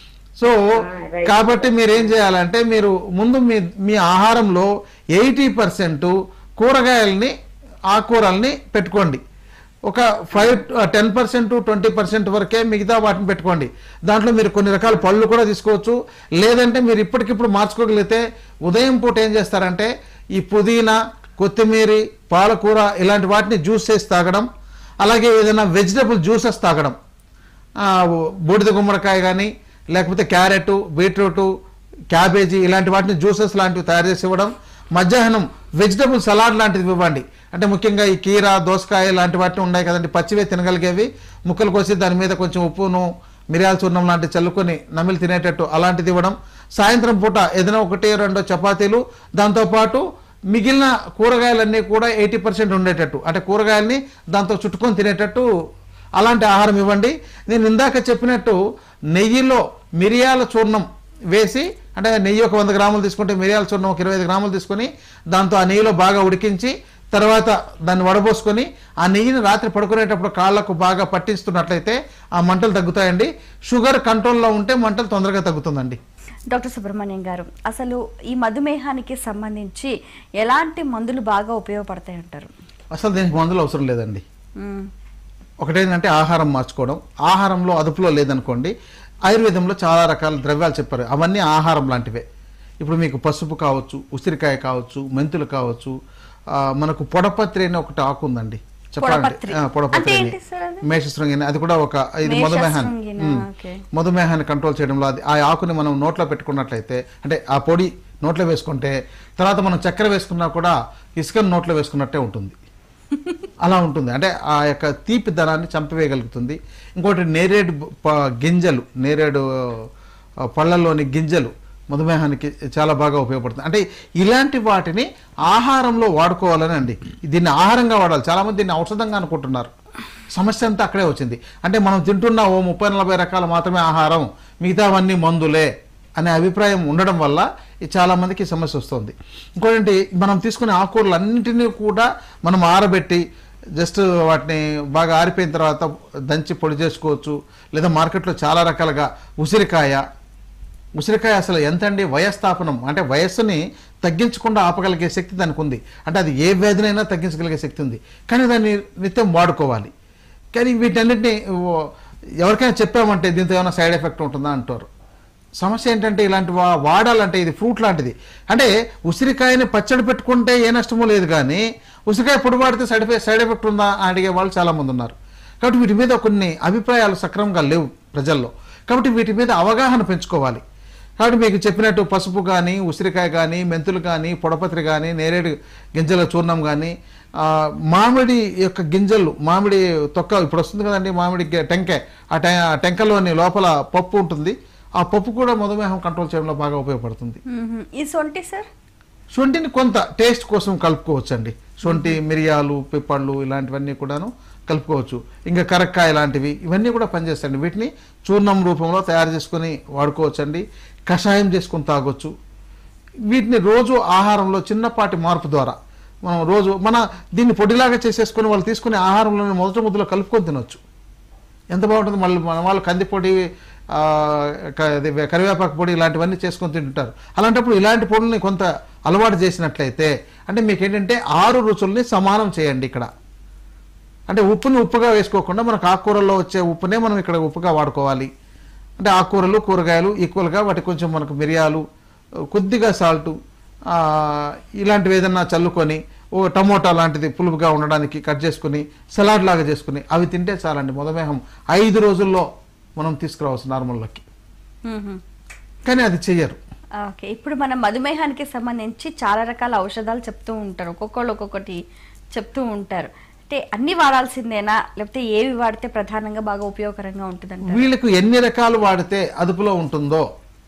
సో కాబట్టి మీరు ఏం చేయాలంటే మీరు ముందు మీ మీ ఆహారంలో ఎయిటీ పర్సెంట్ కూరగాయలని ఆకుకూరల్ని పెట్టుకోండి ఒక five ten percent twenty percent వరకే మిగతా వాటిని పెట్టుకోండి దాంట్లో మీరు కొన్ని రకాల పళ్ళు కూడా తీసుకోవచ్చు లేదంటే మీరు ఇప్పటికిప్పుడు మార్చుకోగలిగితే ఉదయం పూట ఏం చేస్తారంటే ఈ పుదీనా కొత్తిమీర పాలకూర ఇలాంటి వాటిని జ్యూస్ చేసి తాగడం అలాగే ఏదైనా వెజిటబుల్ జ్యూసెస్ తాగడం ఆ, బూడిద గుమ్మడికాయ కానీ లేకపోతే క్యారెట్ బీట్రూట్ క్యాబేజీ ఇలాంటి వాటిని జ్యూసెస్ లాంటివి తయారు చేసి ఇవ్వడం మధ్యాహ్నం వెజిటబుల్ సలాడ్ లాంటిది ఇవ్వండి అంటే ముఖ్యంగా ఈ కీర దోసకాయ లాంటి వాటిని ఉన్నాయి కదండి పచ్చివే తినగలిగేవి ముక్కలు కోసి దాని మీద కొంచెం ఉప్పును మిరియాల చూర్ణం లాంటివి చల్లుకొని నమిలి తినేటట్టు అలాంటిది ఇవ్వడం సాయంత్రం పూట ఏదైనా ఒకటి రెండో చపాతీలు దాంతోపాటు మిగిలిన కూరగాయలన్నీ కూడా ఎయిటీ పర్సెంట్ ఉండేటట్టు అంటే కూరగాయల్ని దాంతో చుట్టుకొని తినేటట్టు అలాంటి ఆహారం ఇవ్వండి నేను ఇందాక చెప్పినట్టు నెయ్యిలో మిరియాల చూర్ణం వేసి అంటే నెయ్యి ఒక వంద గ్రాములు తీసుకుంటే మిరియాల చూర్ణం ఒక ఇరవై ఐదు గ్రాములు తీసుకొని దాంతో ఆ నెయ్యిలో బాగా ఉడికించి తర్వాత దాన్ని వడబోసుకొని ఆ నెయ్యిని రాత్రి పడుకునేటప్పుడు కాళ్ళకు బాగా పట్టిస్తున్నట్లయితే ఆ మంటలు తగ్గుతాయండి షుగర్ కంట్రోల్లో ఉంటే మంటలు తొందరగా తగ్గుతుందండి డాక్టర్ సుబ్రహ్మణ్యం గారు అసలు ఈ మధుమేహానికి సంబంధించి ఎలాంటి మందులు బాగా ఉపయోగపడతాయి అంటారు అసలు దీనికి మందులు అవసరం లేదండి మ్మ్. ఒకటేంటంటే ఆహారం మార్చుకోవడం ఆహారంలో అదుపులో లేదనుకోండి ఆయుర్వేదంలో చాలా రకాల ద్రవ్యాలు చెప్పారు అవన్నీ ఆహారం లాంటివే ఇప్పుడు మీకు పసుపు కావచ్చు ఉసిరికాయ కావచ్చు మెంతులు కావచ్చు ఆ, మనకు పొడపత్రి అనే ఒకటి ఆకు ఉందండి చెప్పాలంటే పొడపత్రి. ఆ, పొడపత్రి అంటే అని. ఏంటి సార్ అది? మేషశృంగిని అది కూడా ఒక ఇది మధుమేహాన్ని మేషశృంగినా? ఉమ్. ఓకే. మధుమేహాన్ని కంట్రోల్ చేయడంలో అది ఆ ఆకుని మనం నోట్లో పెట్టుకున్నట్లయితే అంటే ఆ పొడి నోట్లో వేసుకుంటే తర్వాత మనం చక్కెర వేసుకున్నా కూడా ఇసుకను నోట్లో వేసుకున్నట్టే ఉంటుంది అలా ఉంటుంది అంటే ఆ యొక్క తీపి ధనాన్ని చంపివేయగలుగుతుంది ఇంకోటి నేరేడు ప- గింజలు నేరేడు ఆ, పళ్ళల్లోని గింజలు మధుమేహానికి చాలా బాగా ఉపయోగపడుతుంది అంటే ఇలాంటి వాటిని ఆహారంలో వాడుకోవాలని అండి దీన్ని ఆహారంగా వాడాలి చాలామంది దీన్ని ఔషధంగా అనుకుంటున్నారు సమస్య అంతా అక్కడే వచ్చింది అంటే మనం తింటున్న ఓ ముప్పై నలభై రకాలు మాత్రమే ఆహారం మిగతావన్నీ మందులే అనే అభిప్రాయం ఉండడం వల్ల ఈ చాలా మందికి ఈ సమస్య వస్తుంది ఇంకోటి మనం తీసుకునే ఆకుకూరలు అన్నింటినీ కూడా మనం ఆరబెట్టి జస్ట్ వాటిని బాగా ఆరిపోయిన తర్వాత దంచి పొడి చేసుకోవచ్చు లేదా మార్కెట్లో చాలా రకాలుగా ఉసిరికాయ ఉసిరికాయ అసలు ఎంత అండి వయస్థాపనం అంటే వయస్సుని తగ్గించకుండా ఆపగలిగే శక్తి దానికి ఉంది అంటే అది ఏ వ్యాధినైనా తగ్గించగలిగే శక్తి ఉంది కానీ దాన్ని నిత్యం వాడుకోవాలి కానీ వీటన్నిటిని ఓ, ఎవరికైనా చెప్పామంటే దీంతో ఏమైనా సైడ్ ఎఫెక్ట్ ఉంటుందా అంటారు సమస్య ఏంటంటే ఇలాంటి వా వాడాలంటే ఇది ఫ్రూట్ లాంటిది అంటే ఉసిరికాయని పచ్చడి పెట్టుకుంటే ఏ నష్టమూ లేదు కానీ ఉసిరికాయ పొడి వాడితే సైడ్ ఎఫెక్ట్ సైడ్ ఎఫెక్ట్ ఉందా అని అడిగే వాళ్ళు చాలామంది ఉన్నారు కాబట్టి వీటి మీద కొన్ని అభిప్రాయాలు సక్రమంగా లేవు ప్రజల్లో కాబట్టి వీటి మీద అవగాహన పెంచుకోవాలి కాబట్టి మీకు చెప్పినట్టు పసుపు కానీ ఉసిరికాయ కానీ మెంతులు కానీ పొడపత్రి కానీ నేరేడు గింజల చూర్ణం కానీ ఆ, మామిడి యొక్క గింజలు మామిడి తొక్క ఇప్పుడు వస్తుంది కదండి మామిడి గె- టెంకాయ ఆ టె ఆ టెంకలోని లోపల పప్పు ఉంటుంది ఆ పప్పు కూడా మధుమేహం కంట్రోల్ చేయడంలో బాగా ఉపయోగపడుతుంది మ్మ్. ఈ సొంటి సార్ శొంఠిని కొంత టేస్ట్ కోసం కలుపుకోవచ్చు అండి శొంఠి మిరియాలు పిప్పళ్ళు ఇలాంటివన్నీ కూడాను కలుపుకోవచ్చు ఇంకా కరక్కాయ లాంటివి ఇవన్నీ కూడా పనిచేస్తాయండి వీటిని చూర్ణం రూపంలో తయారు చేసుకొని వాడుకోవచ్చు అండి కషాయం చేసుకొని తాగొచ్చు వీటిని రోజు ఆహారంలో చిన్నపాటి మార్పు ద్వారా మనం రోజు మన దీన్ని పొడిలాగా చేసేసుకొని వాళ్ళు తీసుకునే ఆహారంలోని మొదటి ముద్దలో కలుపుకొని తినొచ్చు ఎంత బాగుంటుంది మళ్ళీ మన వాళ్ళు కందిపొడి ఆ, క- ఇది కరివేపాకు పొడి ఇలాంటివన్నీ చేసుకొని తింటుంటారు అలాంటప్పుడు ఇలాంటి పొడుల్ని కొంత అలవాటు చేసినట్లయితే అంటే మీకు ఏంటంటే ఆరు రుచుల్ని సమానం చేయండి ఇక్కడ అంటే ఉప్పుని ఉప్పుగా వేసుకోకుండా మనకు ఆకుకూరల్లో వచ్చే ఉప్పునే మనం ఇక్కడ ఉప్పుగా వాడుకోవాలి అంటే ఆకుకూరలు కూరగాయలు ఈక్వల్గా వాటి కొంచెం మనకు మిరియాలు కొద్దిగా సాల్టు ఇలాంటివి ఏదన్నా చల్లుకొని ఓ టమోటా లాంటిది పులుపుగా ఉండడానికి కట్ చేసుకుని సలాడ్ లాగా చేసుకుని అవి తింటే చాలండి మధుమేహం ఐదు రోజుల్లో మనం తీసుకురావచ్చు నార్మల్లోకి మ్మ్. కానీ అది చెయ్యరు ఓకే ఇప్పుడు మనం మధుమేహానికి సంబంధించి చాలా రకాల ఔషధాలు చెప్తూ ఉంటారు ఒక్కొక్కళ్ళు ఒక్కొక్కటి చెప్తూ ఉంటారు అంటే అన్ని వాడాల్సిందేనా లేకపోతే ఏవి వాడితే ప్రధానంగా బాగా ఉపయోగకరంగా ఉంటుందంటారు వీళ్ళకు ఎన్ని రకాలు వాడితే అదుపులో ఉంటుందో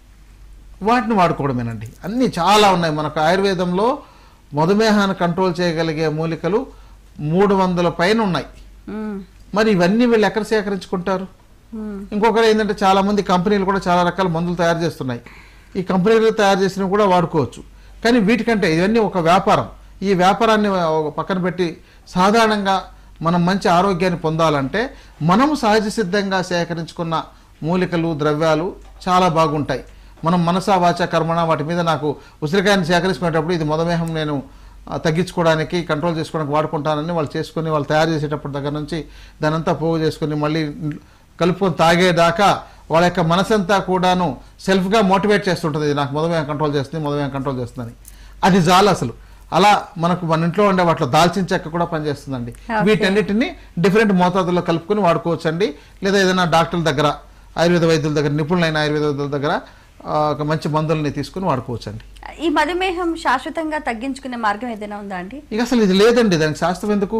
వాటిని వాడుకోవడమేనండి అన్నీ చాలా ఉన్నాయి మనకు ఆయుర్వేదంలో మధుమేహాన్ని కంట్రోల్ చేయగలిగే మూలికలు మూడు వందల పైన ఉన్నాయి మ్మ్. మరి ఇవన్నీ వీళ్ళు ఎక్కడ సేకరించుకుంటారు మ్మ్. ఇంకొకటి ఏంటంటే చాలా మంది కంపెనీలు కూడా చాలా రకాల మందులు తయారు చేస్తున్నాయి ఈ కంపెనీలు తయారు చేసినవి కూడా వాడుకోవచ్చు కానీ వీటికంటే ఇవన్నీ ఒక వ్యాపారం ఈ వ్యాపారాన్ని ఒక పక్కన పెట్టి సాధారణంగా మనం మంచి ఆరోగ్యాన్ని పొందాలంటే మనం సహజ సిద్ధంగా సేకరించుకున్న మూలికలు ద్రవ్యాలు చాలా బాగుంటాయి మనం మనసా వాచ కర్మణ వాటి మీద నాకు ఉసిరికాయని సేకరించుకునేటప్పుడు ఇది మధుమేహం నేను ఆ, తగ్గించుకోవడానికి కంట్రోల్ చేసుకోవడానికి వాడుకుంటానని వాళ్ళు చేసుకుని వాళ్ళు తయారు చేసేటప్పుడు దగ్గర నుంచి దానంతా పోగు చేసుకుని మళ్ళీ కలుపుకొని తాగేదాకా వాళ్ళ యొక్క మనసంతా కూడాను సెల్ఫ్గా మోటివేట్ చేస్తుంటుంది ఇది నాకు మధుమేహం కంట్రోల్ చేస్తుంది మధుమేహం కంట్రోల్ చేస్తుందని అది చాలు అసలు అలా మనకు మన ఇంట్లో ఉండే వాటిలో దాల్చిన చెక్క కూడా పనిచేస్తుందండి Okay. వీటన్నిటిని డిఫరెంట్ మోతాదుల్లో కలుపుకొని వాడుకోవచ్చు అండి లేదా ఏదైనా డాక్టర్ల దగ్గర ఆయుర్వేద వైద్యుల దగ్గర నిపుణులైన ఆయుర్వేద వైద్యుల దగ్గర ఆ, ఒక మంచి మందుల్ని తీసుకుని వాడుకోవచ్చు అండి ఈ మధుమేహం శాశ్వతంగా తగ్గించుకునే మార్గం ఏదైనా ఉందా అండి ఇక అసలు ఇది లేదండి దానికి శాస్త్రం ఎందుకు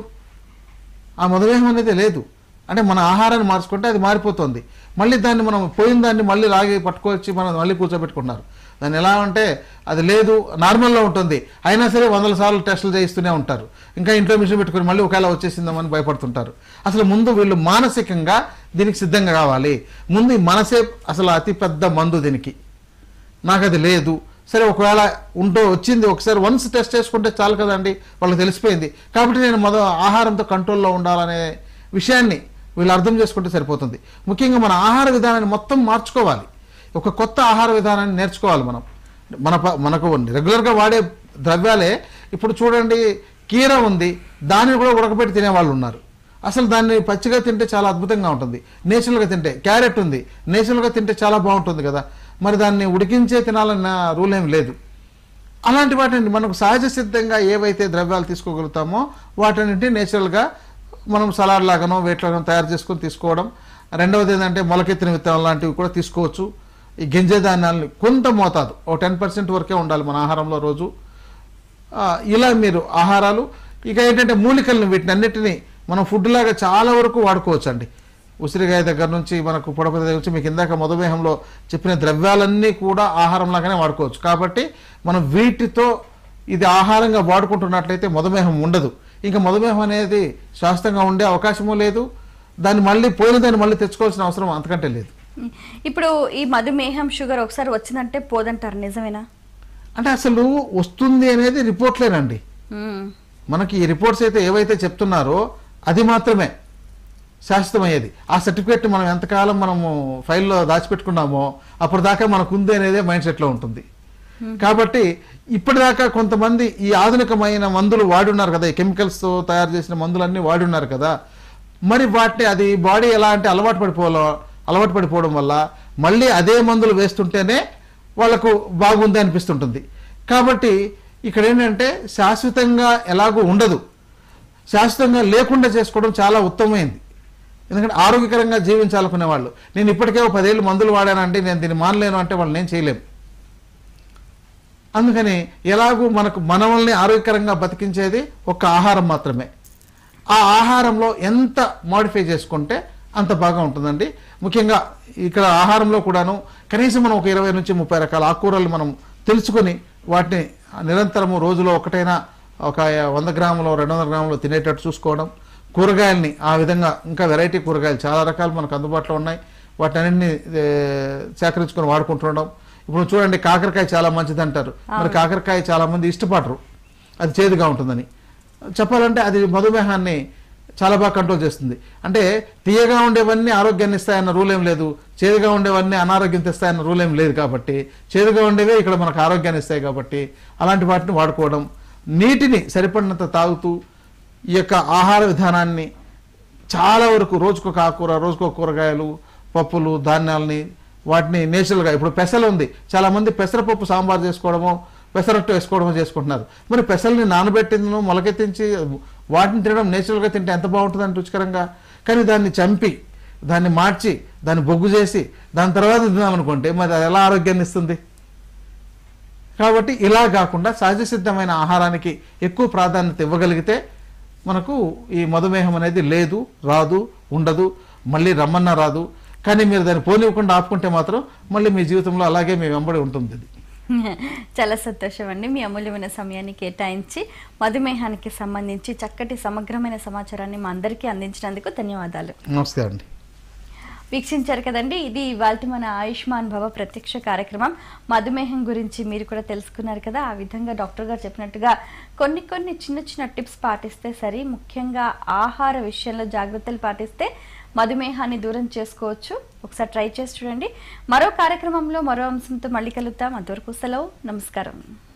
ఆ మధుమేహం అనేది లేదు అంటే మన ఆహారాన్ని మార్చుకుంటే అది మారిపోతుంది మళ్ళీ దాన్ని మనం పోయిన దాన్ని మళ్ళీ లాగి పట్టుకొచ్చి మనం మళ్ళీ కూర్చోబెట్టుకుంటున్నారు దాన్ని ఎలా అంటే అది లేదు నార్మల్లో ఉంటుంది అయినా సరే వందల సార్లు టెస్టులు చేయిస్తూనే ఉంటారు ఇంకా ఇంట్లో మిషన్ పెట్టుకుని మళ్ళీ ఒకవేళ వచ్చేసిందామని భయపడుతుంటారు అసలు ముందు వీళ్ళు మానసికంగా దీనికి సిద్ధంగా కావాలి ముందు ఈ మనసే అసలు అతి పెద్ద మందు దీనికి నాకు అది లేదు సరే ఒకవేళ ఉంటూ వచ్చింది ఒకసారి వన్స్ టెస్ట్ చేసుకుంటే చాలు కదండి వాళ్ళకి తెలిసిపోయింది కాబట్టి నేను మొద ఆహారంతో కంట్రోల్లో ఉండాలనే విషయాన్ని వీళ్ళు అర్థం చేసుకుంటే సరిపోతుంది ముఖ్యంగా మన ఆహార విధానాన్ని మొత్తం మార్చుకోవాలి ఒక కొత్త ఆహార విధానాన్ని నేర్చుకోవాలి మనం మన ప- మనకు రెగ్యులర్గా వాడే ద్రవ్యాలే ఇప్పుడు చూడండి కీర ఉంది దాన్ని కూడా ఉడకబెట్టి తినేవాళ్ళు ఉన్నారు అసలు దాన్ని పచ్చిగా తింటే చాలా అద్భుతంగా ఉంటుంది నేచురల్గా తింటే క్యారెట్ ఉంది నేచురల్గా తింటే చాలా బాగుంటుంది కదా మరి దాన్ని ఉడికించే తినాలన్న రూల్ ఏం లేదు అలాంటి వాటిని మనకు సహజ సిద్ధంగా ఏవైతే ద్రవ్యాలు తీసుకోగలుగుతామో వాటిని నేచురల్గా మనం సలాడ్ లాగానో వేట్లాగానో తయారు చేసుకొని తీసుకోవడం రెండవది ఏంటంటే మొలకెత్తిన విత్తనాలు లాంటివి కూడా తీసుకోవచ్చు ఈ గింజ ధాన్యాలని కొంత మోతాదు ఓ టెన్ పర్సెంట్ వరకే ఉండాలి మన ఆహారంలో రోజు ఆ, ఇలా మీరు ఆహారాలు ఇక ఏంటంటే మూలికలను వీటిని అన్నిటినీ మనం ఫుడ్ లాగా చాలా వరకు వాడుకోవచ్చు అండి ఉసిరికాయ దగ్గర నుంచి మనకు పొడపతి దగ్గర నుంచి మీకు ఇందాక మధుమేహంలో చెప్పిన ద్రవ్యాలన్నీ కూడా ఆహారం లాగానే వాడుకోవచ్చు కాబట్టి మనం వీటితో ఇది ఆహారంగా వాడుకుంటున్నట్లయితే మధుమేహం ఉండదు ఇంకా మధుమేహం అనేది శాస్త్రంగా ఉండే అవకాశము లేదు దాన్ని మళ్ళీ పోయిన దాన్ని మళ్ళీ తెచ్చుకోవాల్సిన అవసరం అంతకంటే లేదు ఇప్పుడు ఈ మధుమేహం షుగర్ ఒకసారి వచ్చిందంటే పోదంటారు నిజమేనా అంటే అసలు వస్తుంది అనేది రిపోర్ట్లేనండి మ్మ్. మనకి ఈ రిపోర్ట్స్ అయితే ఏవైతే చెప్తున్నారో అది మాత్రమే శాశ్వతమయ్యేది ఆ సర్టిఫికేట్ మనం ఎంతకాలం మనము ఫైల్లో దాచిపెట్టుకున్నామో అప్పుడు దాకా మనకు ఉంది అనేది మైండ్ సెట్లో ఉంటుంది కాబట్టి ఇప్పటిదాకా కొంతమంది ఈ ఆధునికమైన మందులు వాడున్నారు కదా ఈ కెమికల్స్తో తయారు చేసిన మందులన్నీ వాడున్నారు కదా మరి వాటిని అది బాడీ ఎలా అంటే అలవాటు పడిపోవడం అలవాటు పడిపోవడం వల్ల మళ్ళీ అదే మందులు వేస్తుంటేనే వాళ్ళకు బాగుంది అనిపిస్తుంటుంది కాబట్టి ఇక్కడ ఏంటంటే శాశ్వతంగా ఎలాగూ ఉండదు శాశ్వతంగా లేకుండా చేసుకోవడం చాలా ఉత్తమమైంది ఎందుకంటే ఆరోగ్యకరంగా జీవించాలనుకునే వాళ్ళు నేను ఇప్పటికే ఒక పదేళ్ళు మందులు వాడానంటే నేను దీన్ని మానలేను అంటే వాళ్ళు నేను చేయలేం అందుకని ఎలాగూ మనకు మనల్ని ఆరోగ్యకరంగా బతికించేది ఒక ఆహారం మాత్రమే ఆ ఆహారంలో ఎంత మాడిఫై చేసుకుంటే అంత బాగా ఉంటుందండి ముఖ్యంగా ఇక్కడ ఆహారంలో కూడాను కనీసం మనం ఒక ఇరవై నుంచి ముప్పై రకాల ఆకుకూరలు మనం తెలుసుకొని వాటిని నిరంతరము రోజులో ఒకటైనా ఒక వంద గ్రాములు రెండు వందల గ్రాములు తినేటట్టు చూసుకోవడం కూరగాయల్ని ఆ విధంగా ఇంకా వెరైటీ కూరగాయలు చాలా రకాలు మనకు అందుబాటులో ఉన్నాయి వాటిని ఏ, సేకరించుకొని వాడుకుంటుండడం ఇప్పుడు చూడండి కాకరకాయ చాలా మంచిది అంటారు మరి కాకరకాయ చాలా మంది ఇష్టపడరు అది చేదుగా ఉంటుందని చెప్పాలంటే అది మధుమేహాన్ని చాలా బాగా కంట్రోల్ చేస్తుంది అంటే తీయగా ఉండేవన్నీ ఆరోగ్యాన్ని ఇస్తాయన్న రూల్ ఏం లేదు చేదుగా ఉండేవన్నీ అనారోగ్యం తెస్తాయన్న రూల్ ఏం లేదు కాబట్టి చేదుగా ఉండేవే ఇక్కడ మనకు ఆరోగ్యాన్ని ఇస్తాయి కాబట్టి అలాంటి వాటిని వాడుకోవడం నీటిని సరిపడినంత తాగుతూ ఈ యొక్క ఆహార విధానాన్ని చాలా వరకు రోజుకొక ఆకుకూర రోజుకొక కూరగాయలు పప్పులు ధాన్యాలని వాటిని నేచురల్గా ఇప్పుడు పెసలు ఉంది చాలా మంది పెసరపప్పు సాంబార్ చేసుకోవడమో పెసరట్టు వేసుకోవడమో చేసుకుంటున్నారు మరి పెసల్ని నానబెట్టిందను మొలకెత్తించి వాటిని తినడం నేచురల్గా తింటే ఎంత బాగుంటుందంటే రుచికరంగా కానీ దాన్ని చంపి దాన్ని మార్చి దాన్ని బొగ్గు చేసి దాని తర్వాత తిందామనుకుంటే మరి అది ఎలా ఆరోగ్యాన్ని ఇస్తుంది కాబట్టి ఇలా కాకుండా సహజ సిద్ధమైన ఆహారానికి ఎక్కువ ప్రాధాన్యత ఇవ్వగలిగితే మనకు ఈ మధుమేహం అనేది లేదు రాదు ఉండదు మళ్ళీ రమ్మన్నా రాదు కానీ మీరు దాన్ని పోనివ్వకుండా ఆపుకుంటే మాత్రం మళ్ళీ మీ జీవితంలో అలాగే మీ వెంబడి ఉంటుంది ఇది చాలా సంతోషం అండి మీ అమూల్యమైన సమయాన్ని కేటాయించి మధుమేహానికి సంబంధించి చక్కటి సమగ్రమైన సమాచారాన్ని మా అందరికీ అందించినందుకు ధన్యవాదాలు నమస్కారం అండి వీక్షించారు కదండి ఇది ఇవాళ మన ఆయుష్మాన్ భవ ప్రత్యక్ష కార్యక్రమం మధుమేహం గురించి మీరు కూడా తెలుసుకున్నారు కదా ఆ విధంగా డాక్టర్ గారు చెప్పినట్టుగా కొన్ని కొన్ని చిన్న చిన్న టిప్స్ పాటిస్తే సరి ముఖ్యంగా ఆహార విషయంలో జాగ్రత్తలు పాటిస్తే మధుమేహాన్ని దూరం చేసుకోవచ్చు ఒకసారి ట్రై చేసి చూడండి మరో కార్యక్రమంలో మరో అంశంతో మళ్ళీ కలుద్దాం అంతవరకు సెలవు నమస్కారం